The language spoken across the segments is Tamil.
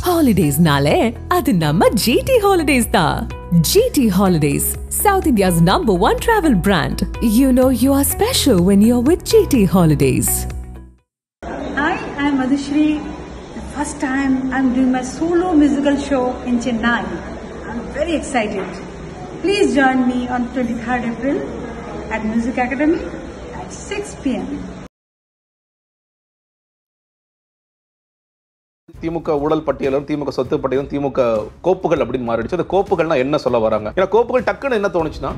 ஹாலிடேஸ்னாலே அது நம்ம ஜிடி ஹாலிடேஸ் தான் GT holidays south India's number one travel brand you know you are special when you are with GT holidays Hi, I'm Madhushri. The first time I'm doing my solo musical show in Chennai. I'm very excited. Please join me on 23rd April at Music Academy at 6 p.m. DMK ஊழல் பட்டியலும் திமுக சொத்து பட்டியலும் திமுக கோப்புகள் அப்படின்னு மாறிடுச்சு அந்த கோப்புகள்னா என்ன சொல்ல வராங்க ஏன்னா கோப்புகள் டக்குன்னு என்ன தோணுச்சுன்னா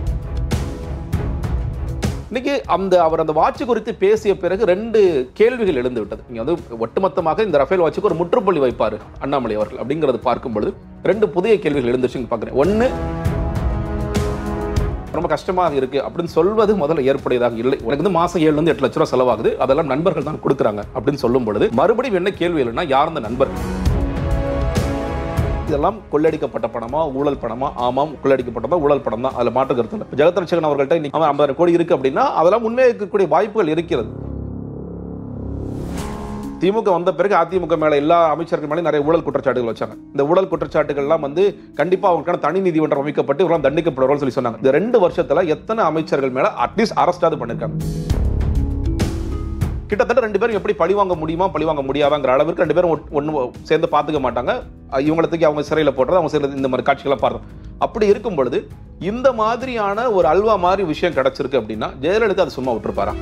இன்னைக்கு அந்த அவர் அந்த வாட்ச் குறித்து பேசிய பிறகு ரெண்டு கேள்விகள் எழுந்து விட்டது நீங்க வந்து ஒட்டுமொத்தமாக இந்த ரஃபேல் வாட்சுக்கு ஒரு முற்றுப்புள்ளி வைப்பாரு அண்ணாமலை அவர்கள் அப்படிங்கறது பார்க்கும் பொழுது ரெண்டு புதிய கேள்விகள் எழுந்துச்சு பாக்குறேன் ஒன்னு ரொம்ப கஷ்டமா இருக்கு அப்படின்னு சொல்வது முதல்ல ஏற்புடையதாக இல்லை உனக்கு வந்து மாசம் ஏழுல இருந்து எட்டு லட்ச ரூபா செலவாகுது அதெல்லாம் நண்பர்கள் தான் கொடுக்குறாங்க அப்படின்னு சொல்லும் பொழுது மறுபடியும் என்ன கேள்வி இல்லைன்னா யார் அந்த நண்பர் இதெல்லாம் கொள்ளடிக்கப்பட்ட பணமா ஊழல் பணமா ஆமாம் கொள்ளடிக்கப்பட்டதா ஊழல் பணம் தான் அதுல மாற்று கருத்து இல்லை ஜெகத் ரட்சகன் அவர்கள்ட்ட இன்னைக்கு அவன் ஐம்பதாயிரம் கோடி இருக்கு அப்படின்னா அதெல்லாம் உண்மையாக இருக்கக்கூடிய வாய்ப்புகள் இருக்கிறது திமுக வந்த பிறகு அதிமுக மேல எல்லா அமைச்சர்கள் மேலே நிறைய ஊழல் குற்றச்சாட்டுகள் வச்சாங்க இந்த ஊழல் குற்றச்சாட்டுகள் எல்லாம் வந்து கண்டிப்பா அவங்களுக்கான தனி நீதிமன்றம் அமைக்கப்பட்டு இவரெல்லாம் தண்டிக்கப்படுவார்கள் சொல்லி சொன்னாங்க இந்த ரெண்டு வருஷத்துல எத்தனை அமைச்சர்கள் மேல அட்லீஸ்ட் அரெஸ்டாவது பண்ணிருக்காங்க கிட்டத்தட்ட ரெண்டு பேரும் எப்படி பழி வாங்க முடியுமா பழி வாங்க முடியாதாங்கிற அளவுக்கு ரெண்டு பேரும் ஒன்று சேர்ந்து பார்த்துக்க மாட்டாங்க அஹ் இவங்களை தூக்கி அவங்க சிறையில் போடுறது அவங்க சிறையில் இந்த மாதிரி காட்சிகளை பார்த்தோம் அப்படி இருக்கும் பொழுது இந்த மாதிரியான ஒரு அல்வா மாதிரி விஷயம் கிடைச்சிருக்கு அப்படின்னா ஜெயலலிதா அதை சும்மா விட்டுருப்பாரா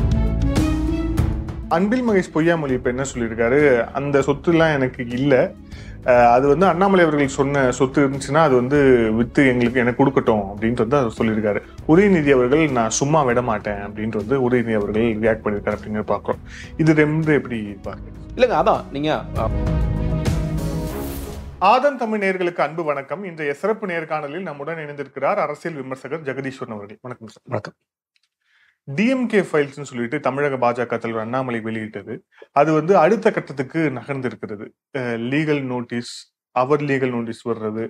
அன்பில் மகேஷ் பொய்யாமொழி இப்ப என்ன சொல்லியிருக்காரு அந்த சொத்துலாம் எனக்கு இல்ல அஹ் அது வந்து அண்ணாமலை அவர்கள் சொன்ன சொத்து இருந்துச்சுன்னா அது வந்து வித்து எங்களுக்கு எனக்கு கொடுக்கட்டும் அப்படின்ட்டு வந்து அவர் சொல்லியிருக்காரு உதயநிதி அவர்கள் நான் சும்மா விட மாட்டேன் அப்படின்ட்டு வந்து உதயநிதி அவர்கள் ரியாக்ட் பண்ணியிருக்காரு அப்படின்னு பார்க்கிறோம் இது ரெண்டு எப்படி பாருங்க இல்லைங்க அதான் நீங்க அஹ், ஆதன் தமிழ் நேயர்களுக்கு அன்பு வணக்கம் இன்றைய சிறப்பு நேர்காணலில் நம்முடன் இணைந்திருக்கிறார் அரசியல் விமர்சகர் ஜெகதீஸ்வரன் அவர்கள் வணக்கம் சார் வணக்கம் டிஎம்கே ஃபைல்ஸ்னு சொல்லிட்டு தமிழக பாஜக தலைவர் அண்ணாமலை வெளியிட்டது அது வந்து அடுத்த கட்டத்துக்கு நகர்ந்திருக்கிறது லீகல் நோட்டீஸ் அவர் லீகல் நோட்டீஸ் வர்றது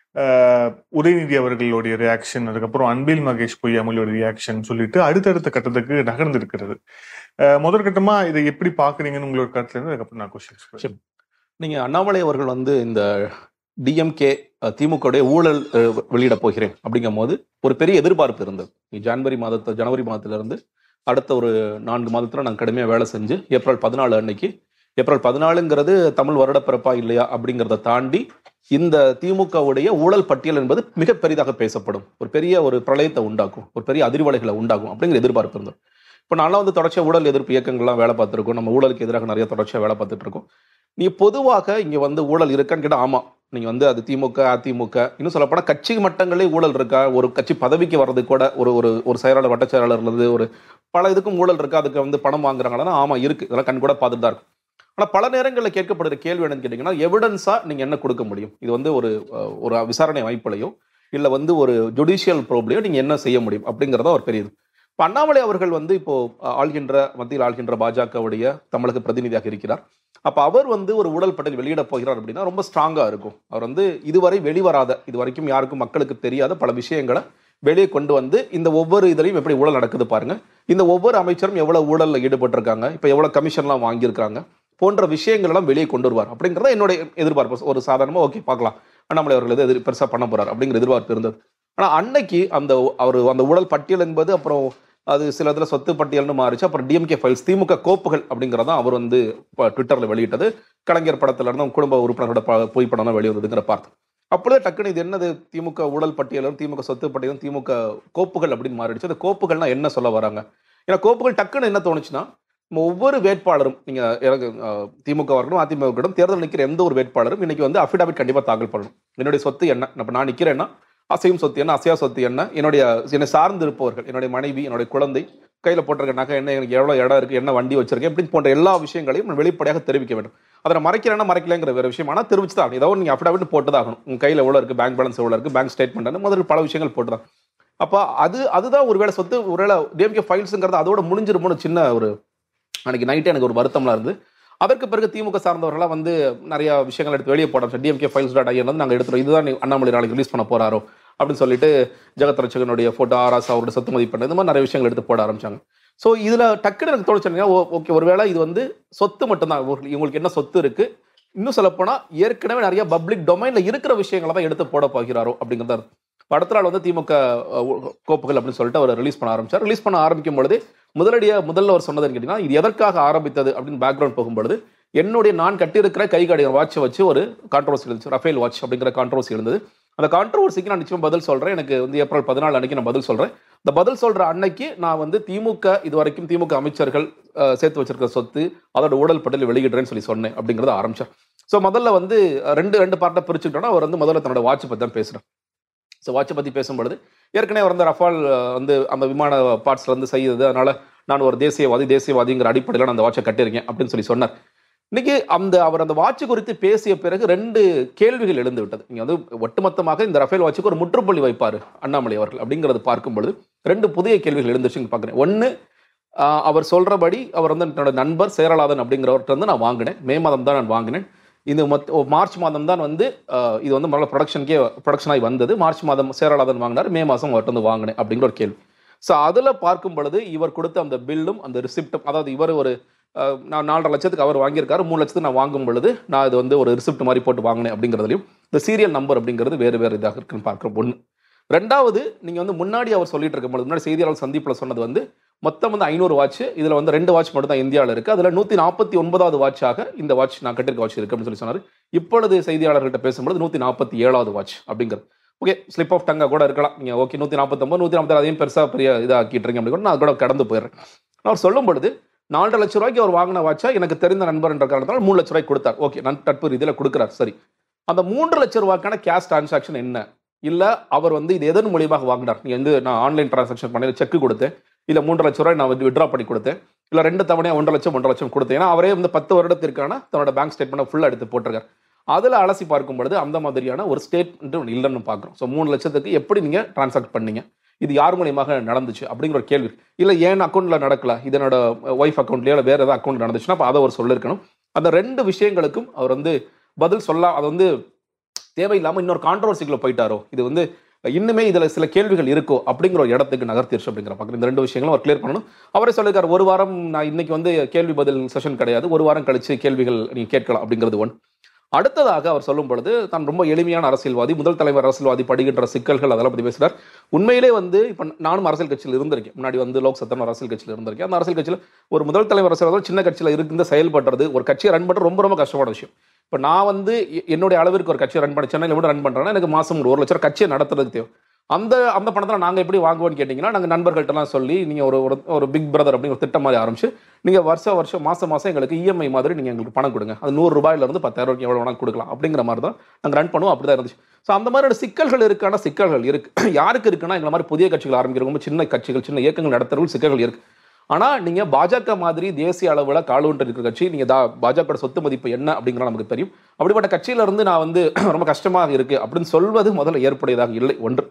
அஹ், உதயநிதி அவர்களுடைய ரியாக்ஷன் அதுக்கப்புறம் அன்பில் மகேஷ் பொய்யாமொழியோட ரியாக்ஷன் சொல்லிட்டு அடுத்தடுத்த கட்டத்துக்கு நகர்ந்திருக்கிறது அஹ், முதற்கட்டமா இதை எப்படி பாக்குறீங்கன்னு உங்களோட கருத்துல இருந்து அதுக்கப்புறம் நான் கொஸ்டின் சரி. நீங்க அண்ணாமலை அவர்கள் வந்து இந்த டிஎம்கே திமுகவுடைய ஊழல் அஹ், வெளியிட போகிறேன் அப்படிங்கும் போது ஒரு பெரிய எதிர்பார்ப்பு இருந்தது நீ ஜனவரி மாதத்து ஜனவரி மாதத்திலிருந்து அடுத்த ஒரு நான்கு மாதத்துல நாங்கள் கடுமையாக வேலை செஞ்சு ஏப்ரல் பதினாலு அன்னைக்கு ஏப்ரல் பதினாலுங்கிறது தமிழ் வருடப்பிறப்பா இல்லையா அப்படிங்கிறத தாண்டி இந்த திமுகவுடைய ஊழல் பட்டியல் என்பது மிக பெரிதாக பேசப்படும் ஒரு பெரிய ஒரு பிரளயத்தை உண்டாக்கும் ஒரு பெரிய அதிர்வலைகளை உண்டாகும் அப்படிங்கிற எதிர்பார்ப்பு இருந்தது இப்போ நான்லாம் வந்து தொடர்ச்சியாக ஊழல் எதிர்ப்பு இயக்கங்கள்லாம் வேலை பார்த்துருக்கோம் நம்ம ஊழலுக்கு எதிராக நிறைய தொடர்ச்சியாக வேலை பார்த்துட்டு இருக்கோம் நீ பொதுவாக இங்க வந்து ஊழல் இருக்கான்னு கேட்டால் ஆமா நீங்க வந்து அது திமுக அதிமுக இன்னும் சொல்லப்போனா கட்சி மட்டங்களே ஊழல் இருக்கா ஒரு கட்சி பதவிக்கு வர்றது கூட ஒரு ஒரு ஒரு செயலாளர் வட்ட செயலாளர்ல இருந்து ஒரு பல இதுக்கும் ஊழல் இருக்கா அதுக்கு வந்து பணம் வாங்குறாங்கன்னா ஆமா இருக்கு இதெல்லாம் கண் கூட பார்த்துட்டு தான் இருக்கு ஆனா பல நேரங்களில் கேட்கப்படுற கேள்வி என்னன்னு கேட்டீங்கன்னா எவிடன்ஸா நீங்க என்ன கொடுக்க முடியும் இது வந்து ஒரு அஹ், ஒரு விசாரணை அமைப்புலையோ இல்ல வந்து ஒரு ஜுடிஷியல் ப்ரோப்லையோ நீங்க என்ன செய்ய முடியும் அப்படிங்கறத ஒரு பெரியது இப்போ அண்ணாமலை அவர்கள் வந்து இப்போ அஹ், ஆள்கின்ற மத்தியில் ஆள்கின்ற பாஜகவுடைய தமிழக பிரதிநிதியாக இருக்கிறார் அப்ப அவர் வந்து ஒரு ஊழல் பட்டியல் வெளியிட போகிறார் அப்படின்னா ரொம்ப ஸ்ட்ராங்கா இருக்கும் அவர் வந்து இதுவரை வெளிவராத இது வரைக்கும் யாருக்கும் மக்களுக்கு தெரியாத பல விஷயங்களை வெளியே கொண்டு வந்து இந்த ஒவ்வொரு இதுலையும் எப்படி ஊழல் நடக்குது பாருங்க இந்த ஒவ்வொரு அமைச்சரும் எவ்வளவு ஊழல்ல ஈடுபட்டிருக்காங்க இப்ப எவ்வளவு கமிஷன்லாம் வாங்கியிருக்காங்க போன்ற விஷயங்கள் எல்லாம் வெளியே கொண்டு வருவார் அப்படிங்கறத என்னுடைய எதிர்பார்ப்பு ஒரு சாதாரணமா ஓகே பார்க்கலாம் அண்ணாமலை அவர்கள் எது எதிர் பெருசா பண்ண போறார் அப்படிங்கிற எதிர்பார்ப்பு இருந்தது ஆனா அன்னைக்கு அந்த அவர் அந்த ஊழல் பட்டியல் என்பது அப்புறம் அது சில இதுல சொத்து பட்டியல்னு மாறிச்சு அப்புறம் டிஎம்கே ஃபைல்ஸ் திமுக கோப்புகள் அப்படிங்கிறத அவர் வந்து இப்போ ட்விட்டர்ல வெளியிட்டது கலைஞர் படத்துல இருந்து அவங்க குடும்ப உறுப்பினரோட ப- புகைப்படம் தான் வெளிவருதுங்கிற பார்த்தோம் அப்பொழுது டக்குனு இது என்னது திமுக ஊழல் பட்டியலும் திமுக சொத்து பட்டியலும் திமுக கோப்புகள் அப்படின்னு மாறிடுச்சு அந்த கோப்புகள்னா என்ன சொல்ல வராங்க ஏன்னா கோப்புகள் டக்குன்னு என்ன தோணுச்சுன்னா நம்ம ஒவ்வொரு வேட்பாளரும் நீங்க எனக்கு அஹ், திமுக இருக்கட்டும் அதிமுக இருக்கட்டும் தேர்தல் நிற்கிற எந்த ஒரு வேட்பாளரும் இன்னைக்கு வந்து அஃபிடாவிட் கண்டிப்பா தாக்கல் பண்ணணும் என்னுடைய சொத்து என்ன இப்ப நான் நிக்கிறேன்னா அசையும் சொத்து என்ன அசையா சொத்து என்ன என்னுடைய என்னை சார்ந்து இருப்பவர்கள் என்னுடைய மனைவி என்னுடைய குழந்தை கையில போட்டிருக்க நகை என்ன எனக்கு எவ்வளவு இடம் இருக்கு என்ன வண்டி வச்சிருக்கேன் இப்படி போன்ற எல்லா விஷயங்களையும் நான் வெளிப்படையாக தெரிவிக்க வேண்டும் அதை நான் மறைக்கிறேன்னா மறைக்கலங்கிற வேற விஷயம் ஆனால் தெரிவிச்சு தான் ஏதோ நீங்க அஃபிடாவிட் போட்டு தான் ஆகணும் உங்க கையில எவ்வளவு இருக்கு பேங்க் பேலன்ஸ் எவ்வளவு இருக்கு பேங்க் ஸ்டேட்மெண்ட் முதல்ல பல விஷயங்கள் போட்டு தான் அப்போ அது அதுதான் ஒருவேளை சொத்து ஒருவேளை டிஎம்கே ஃபைல்ஸுங்கிறது அதோட முடிஞ்சிருமோன்னு சின்ன ஒரு அன்னைக்கு நைட்டே எனக்கு ஒரு வருத்தம்லாம் இருந்து அதற்கு பிறகு திமுக சார்ந்தவர்களாம் வந்து நிறைய விஷயங்கள் எடுத்து வெளியே போட டிஎம்கே ஃபைல்ஸ் டாட் ஐஎன் வந்து நாங்கள் எடுத்துறோம் இதுதான் நீ அண்ணாமலை நாளைக்கு ரிலீஸ் பண்ண போறாரோ அப்படின்னு சொல்லிட்டு ஜெகத் ரட்சகனுடைய போட்டோ ஆர்எஸ் அவருடைய சொத்து மதிப்பெண் இந்த மாதிரி நிறைய விஷயங்கள் எடுத்து போட ஆரம்பிச்சாங்க ஸோ இதுல டக்குன்னு எனக்கு தோணுச்சுங்க ஓகே ஒருவேளை இது வந்து சொத்து மட்டும்தான் உங்களுக்கு- இவங்களுக்கு என்ன சொத்து இருக்கு இன்னும் சொல்லப்போனா ஏற்கனவே நிறைய பப்ளிக் டொமைன்ல இருக்கிற விஷயங்களை தான் எடுத்து போட போகிறாரோ அப்படிங்கிறத அர்த்தம். இப்ப அடுத்த நாள் வந்து திமுக அஹ், உ- கோப்புகள் அப்படின்னு சொல்லிட்டு அவர் ரிலீஸ் பண்ண ஆரம்பிச்சார் ரிலீஸ் பண்ண ஆரம்பிக்கும் பொழுது முதலடியா முதல்ல அவர் சொன்னதுன்னு கேட்டீங்கன்னா இது எதற்காக ஆரம்பித்தது அப்படின்னு பேக்ரவுண்ட் போகும்பொழுது என்னுடைய நான் கட்டியிருக்கிற கை கடிகார வாட்சை வச்சு ஒரு கான்ட்ரவர்சி இருந்துச்சு ரஃபேல் வாட்ச் அப்படிங்கிற கான்ட்ரவர்சி இருந்தது அந்த கான்ட்ரவர்சிக்கு நான் நிச்சயம் பதில் சொல்றேன் எனக்கு வந்து ஏப்ரல் பதினாலு அன்னைக்கு நான் பதில் சொல்றேன் இந்த பதில் சொல்ற அன்னைக்கு நான் வந்து திமுக இது வரைக்கும் திமுக அமைச்சர்கள் அஹ், சேர்த்து வச்சிருக்கிற சொத்து அதோட ஊழல் பட்டியல் வெளியிடுறேன்னு சொல்லி சொன்னேன் அப்படிங்கறத ஆரம்பிச்சார் ஸோ முதல்ல வந்து அஹ், ரெண்டு ரெண்டு பார்ட்டை பிரிச்சுக்கிட்டோம்னா அவர் வந்து முதல்ல தன்னோட வாட்ச் பத்தி தான் பேசுறார் ஸோ வாட்சை பத்தி பேசும்பொழுது ஏற்கனவே அவர் வந்து ரஃபால் அஹ், வந்து அந்த விமான பார்ட்ஸ்ல இருந்து செய்யுது அதனால நான் ஒரு தேசியவாதி தேசியவாதிங்கிற அடிப்படையில் நான் அந்த வாட்சை கட்டியிருக்கேன் அப்படின்னு சொல்லி சொன்னார் இன்னைக்கு அந்த அவர் அந்த வாட்ச் குறித்து பேசிய பிறகு ரெண்டு கேள்விகள் எழுந்து விட்டது நீங்க வந்து ஒட்டுமொத்தமாக இந்த ரஃபேல் வாட்சுக்கு ஒரு முற்றுப்புள்ளி வைப்பார் அண்ணாமலை அவர்கள் அப்படிங்கிறது பார்க்கும் பொழுது ரெண்டு புதிய கேள்விகள் எழுந்துச்சு பார்க்குறேன் ஒன்று அவர் சொல்றபடி அவர் வந்து என்னோட நண்பர் சேரலாதன் அப்படிங்கிறவர்கிட்ட வந்து நான் வாங்கினேன் மே மாதம் தான் நான் வாங்கினேன் இது மொத்த ஓ, மார்ச் மாதம் தான் வந்து ஆஹ், இது வந்து முதல்ல ப்ரொடக்ஷனுக்கே ப்ரொடக்ஷன் ஆகி வந்தது மார்ச் மாதம் சேரலாதன் வாங்கினார் மே மாதம் அவர்கிட்ட வந்து வாங்கினேன் அப்படிங்கிற ஒரு கேள்வி ஸோ அதில் பார்க்கும் பொழுது இவர் கொடுத்த அந்த பில்லும் அந்த ரிசிப்டும் அதாவது இவர் ஒரு அஹ், நான் நாலரை லட்சத்துக்கு அவர் வாங்கியிருக்காரு மூணு லட்சத்துக்கு நான் வாங்கும் பொழுது நான் இது வந்து ஒரு ரிசிப்ட் மாதிரி போட்டு வாங்கினேன் அப்படிங்கிறதுலையும் இந்த சீரியல் நம்பர் அப்படிங்கிறது வேறு வேறு இதாக இருக்குன்னு பார்க்குறோம் ஒன்று ரெண்டாவது நீங்கள் வந்து முன்னாடி அவர் சொல்லிட்டு இருக்கும் பொழுது முன்னாடி செய்தியாளர் சந்திப்பில் சொன்னது வந்து மொத்தம் வந்து ஐநூறு வாட்ச் இதில் வந்து ரெண்டு வாட்ச் மட்டும் தான் இந்தியாவில் இருக்குது அதில் நூற்றி நாற்பத்தி ஒன்பதாவது வாட்சாக இந்த வாட்ச் நான் கட்டிருக்க வாட்ச் இருக்கு அப்படின்னு சொல்லி சொன்னார் இப்பொழுது செய்தியாளர்கிட்ட பேசும்பொழுது நூற்றி நாற்பத்தி ஏழாவது வாட்ச் அப்படிங்கிறது ஓகே ஸ்லிப் ஆஃப் டங்கா கூட இருக்கலாம் நீங்கள் ஓகே நூற்றி நாற்பத்தொம்பது நூற்றி நாற்பத்தி அதையும் பெருசாக பெரிய இதாக ஆக்கிட்டுருங்க அப்படின்னு கூட நான் கூட கடந்து போயிடுறேன் அவர் சொல்லும் பொழுது நாலரை லட்ச ரூபாய்க்கு அவர் வாங்கின வாட்சா எனக்கு தெரிந்த நண்பர் என்ற காரணத்தால் மூணு லட்ச ரூபாய்க்கு கொடுத்தார் ஓகே நான் நட்பு ரீதியில் கொடுக்குறார் சரி அந்த மூன்று லட்ச ரூபாய்க்கான கேஷ் டிரான்சாக்ஷன் என்ன இல்ல அவர் வந்து இது எதன் மூலியமாக வாங்கினார் நீ வந்து நான் ஆன்லைன் டிரான்சாக்ஷன் பண்ணி செக் கொடுத்தேன் இல்ல மூன்று லட்ச ரூபாய் நான் வந்து விட்ரா பண்ணி கொடுத்தேன் இல்ல ரெண்டு தவணையா ஒன்றரை லட்சம் ஒன்றரை லட்சம் கொடுத்தேன் ஏன்னா அவரே வந்து பத்து வருடத்திற்கான தன்னோட பேங்க் ஸ்டேட்மெண்ட் ஃபுல்லா எடுத்து போட்டிருக்காரு அதுல அலசி பார்க்கும் பொழுது அந்த மாதிரியான ஒரு ஸ்டேட்மெண்ட் இல்லைன்னு பார்க்குறோம் ஸோ மூணு லட்சத்துக்கு எப்படி நீங்க டிரான்சாக்ட் பண்ணீங்க இது யார் மூலியமாக நடந்துச்சு அப்படிங்கிற ஒரு கேள்வி இல்ல ஏன் அக்கௌண்ட்ல நடக்கல இது என்னோட ஒய்ஃப் அக்கௌண்ட்லயோ இல்லை வேற ஏதாவது அக்கௌண்ட் நடந்துச்சுன்னா அப்ப அதை அவர் சொல்லிருக்கணும் அந்த ரெண்டு விஷயங்களுக்கும் அவர் வந்து பதில் சொல்ல அது வந்து தேவையில்லாம இன்னொரு கான்ட்ரவர்சிக்குள்ள போயிட்டாரோ இது வந்து இன்னுமே இதுல சில கேள்விகள் இருக்கோ அப்படிங்கிற ஒரு இடத்துக்கு நகர்த்திருச்சு அப்படிங்கிற பார்க்குறேன் இந்த ரெண்டு விஷயங்களும் அவர் கிளியர் பண்ணணும் அவரே சொல்லியிருக்காரு ஒரு வாரம் நான் இன்னைக்கு வந்து கேள்வி பதில் செஷன் கிடையாது ஒரு வாரம் கழிச்சு கேள்விகள் நீங்க கேட்கலாம் அப்படிங்கிறது ஒன் அடுத்ததாக அவர் சொல்லும் பொழுது தான் ரொம்ப எளிமையான அரசியல்வாதி முதல் தலைவர் அரசியல்வாதி படுகின்ற சிக்கல்கள் அதெல்லாம் பத்தி பேசுறார் உண்மையிலே வந்து இப்போ நானும் அரசியல் கட்சியில் இருந்திருக்கேன் முன்னாடி வந்து லோக் சத்தம் அரசியல் கட்சியில் இருந்திருக்கேன் அந்த அரசியல் கட்சியில் ஒரு முதல் தலைவர் அரசியல்வாதி சின்ன கட்சியில் இருந்து செயல்படுறது ஒரு கட்சியை ரன் பண்ணுறது ரொம்ப ரொம்ப கஷ்டமான விஷயம் இப்போ நான் வந்து எ- என்னுடைய அளவிற்கு ஒரு கட்சியை ரன் பண்ண சென்னையில் கூட ரன் பண்ணுறேன்னா எனக்கு மாதம் ஒரு ஒரு லட்சம் கட்சியை நடத்துறதுக்கு தேவை அந்த அந்த பணத்தில் நாங்கள் எப்படி வாங்குவோம்னு கேட்டிங்கன்னா நாங்கள் நண்பர்கள்ட்டலாம் சொல்லி நீங்கள் ஒரு ஒரு ஒரு பிக் பிரதர் அப்படிங்கிற ஒரு திட்டம் மாதிரி ஆரம்பிச்சு நீங்கள் வருஷம் வருஷம் மாதம் மாதம் எங்களுக்கு இஎம்ஐ மாதிரி நீங்கள் எங்களுக்கு பணம் கொடுங்க அது நூறு ரூபாயிலிருந்து பத்தாயிரம் ரூபாய்க்கு எவ்வளோ வேணாலும் கொடுக்கலாம் அப்படிங்கிற மாதிரி தான் நாங்கள் ரன் பண்ணுவோம் அப்படி தான் இருந்துச்சு ஸோ அந்த மாதிரியான சிக்கல்கள் இருக்கான சிக்கல்கள் இருக்கு யாருக்கு இருக்குன்னா எங்களை மாதிரி புதிய கட்சிகள் ஆரம்பிக்கிறவங்க சின்ன கட்சிகள் சின்ன இயக்கங்கள் நடத்துறவங்க சிக்கல்கள் இருக்கு ஆனா நீங்க பாஜக மாதிரி தேசிய அளவுல காலூன்று இருக்கிற கட்சி நீங்க தா- பாஜக சொத்து மதிப்பு என்ன அப்படிங்கிறது நமக்கு தெரியும் அப்படிப்பட்ட கட்சியில இருந்து நான் வந்து ரொம்ப கஷ்டமா இருக்கு அப்படின்னு சொல்வது முதல்ல ஏற்புடையதாக இல்லை ஒன்று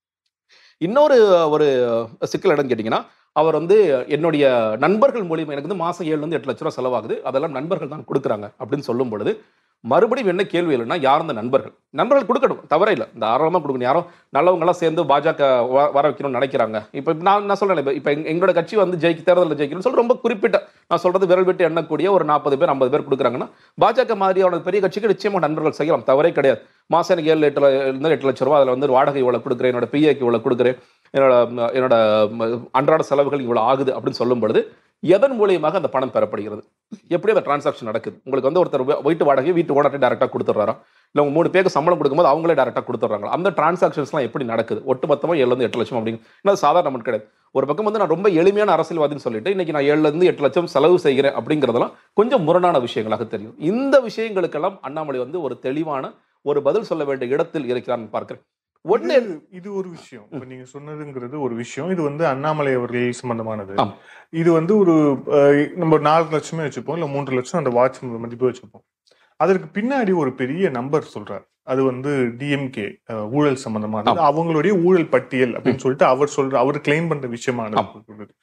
இன்னொரு ஒரு சிக்கல் இடம் கேட்டிங்கன்னா அவர் வந்து என்னுடைய நண்பர்கள் மூலியமா எனக்கு வந்து மாசம் ஏழுல இருந்து எட்டு லட்ச ரூபா செலவாகுது அதெல்லாம் நண்பர்கள் தான் கொடுக்குறாங்க அப்படின்னு சொல்லும் பொழுது மறுபடியும் என்ன கேள்வி இல்லைன்னா யார் இந்த நண்பர்கள் நண்பர்கள் கொடுக்கணும் தவறே இல்லை இந்த ஆரம்பமாக கொடுக்கணும் யாரோ நல்லவங்களாம் சேர்ந்து பாஜக வ- வர வைக்கணும்னு நினைக்கிறாங்க இப்போ நான் நான் சொல்றேன் இப்போ இப்போ எங்க- எங்களோட கட்சி வந்து ஜெயிக்க தேர்தலில் ஜெயிக்கணும்னு சொல்லி ரொம்ப குறிப்பிட்ட நான் சொல்றது விரல் விட்டு எண்ணக்கூடிய ஒரு நாற்பது பேர் ஐம்பது பேர் கொடுக்குறாங்கன்னா பாஜக மாதிரியான பெரிய கட்சிக்கு நிச்சயமா நண்பர்கள் செய்யலாம் தவறே கிடையாது மாசம் எனக்கு ஏழு எட்டு ல- இருந்து எட்டு லட்ச ரூபா அதில் வந்து வாடகை இவ்வளோ கொடுக்குறேன் என்னோட பிஏக்கு இவ்வளோ கொடுக்குறேன் என்னோட ம- என்னோட ம- அன்றாட செலவுகள் இவ்வளோ ஆகுது அப்படின்னு சொல்லும் பொழுது எதன் மூலியமாக அந்த பணம் பெறப்படுகிறது எப்படி அந்த டிரான்சாக்ஷன் நடக்குது உங்களுக்கு வந்து ஒருத்தர் வீ- வீட்டு வாடகை வீட்டு ஓனர்கிட்ட டேரெக்டாக கொடுத்துட்றாரா இல்லை உங்க மூணு பேருக்கு சம்பளம் கொடுக்கும்போது அவங்களே டேரெக்டாக கொடுத்துட்றாங்க அந்த டிரான்சாக்ஷன்ஸ்லாம் எப்படி நடக்குது ஒட்டு மொத்தமாக ஏழுல இருந்து எட்டு லட்சம் அப்படிங்க இன்னும் சாதாரண அமௌண்ட் கிடையாது ஒரு பக்கம் வந்து நான் ரொம்ப எளிமையான அரசியல்வாதின்னு சொல்லிட்டு இன்னைக்கு நான் ஏழுல இருந்து எட்டு லட்சம் செலவு செய்கிறேன் அப்படிங்கிறதெல்லாம் கொஞ்சம் முரணான விஷயங்களாக தெரியும் இந்த விஷயங்களுக்கெல்லாம் அண்ணாமலை வந்து ஒரு தெளிவான ஒரு பதில் சொல்ல வேண்டிய இடத்தில் இருக்கிறான்னு பார்க்கிறேன் ஒண்ணு இது இது ஒரு விஷயம் இப்ப நீங்க சொன்னதுங்கிறது ஒரு விஷயம் இது வந்து அண்ணாமலை அவர்கள் சம்பந்தமானது ஆம். இது வந்து ஒரு அஹ், நம்ம ஒரு நாலு லட்சமே வச்சுப்போம் இல்ல மூன்று லட்சம் அந்த வாட்ச் மதிப்பு வச்சுப்போம் அதற்கு பின்னாடி ஒரு பெரிய நம்பர் சொல்றார் அது வந்து டிஎம்கே ஊழல் சம்பந்தமானது அவங்களுடைய ஊழல் பட்டியல் அப்படின்னு சொல்லிட்டு அவர் சொல்ற அவர் கிளைம் பண்ற விஷயமானது சொல்றது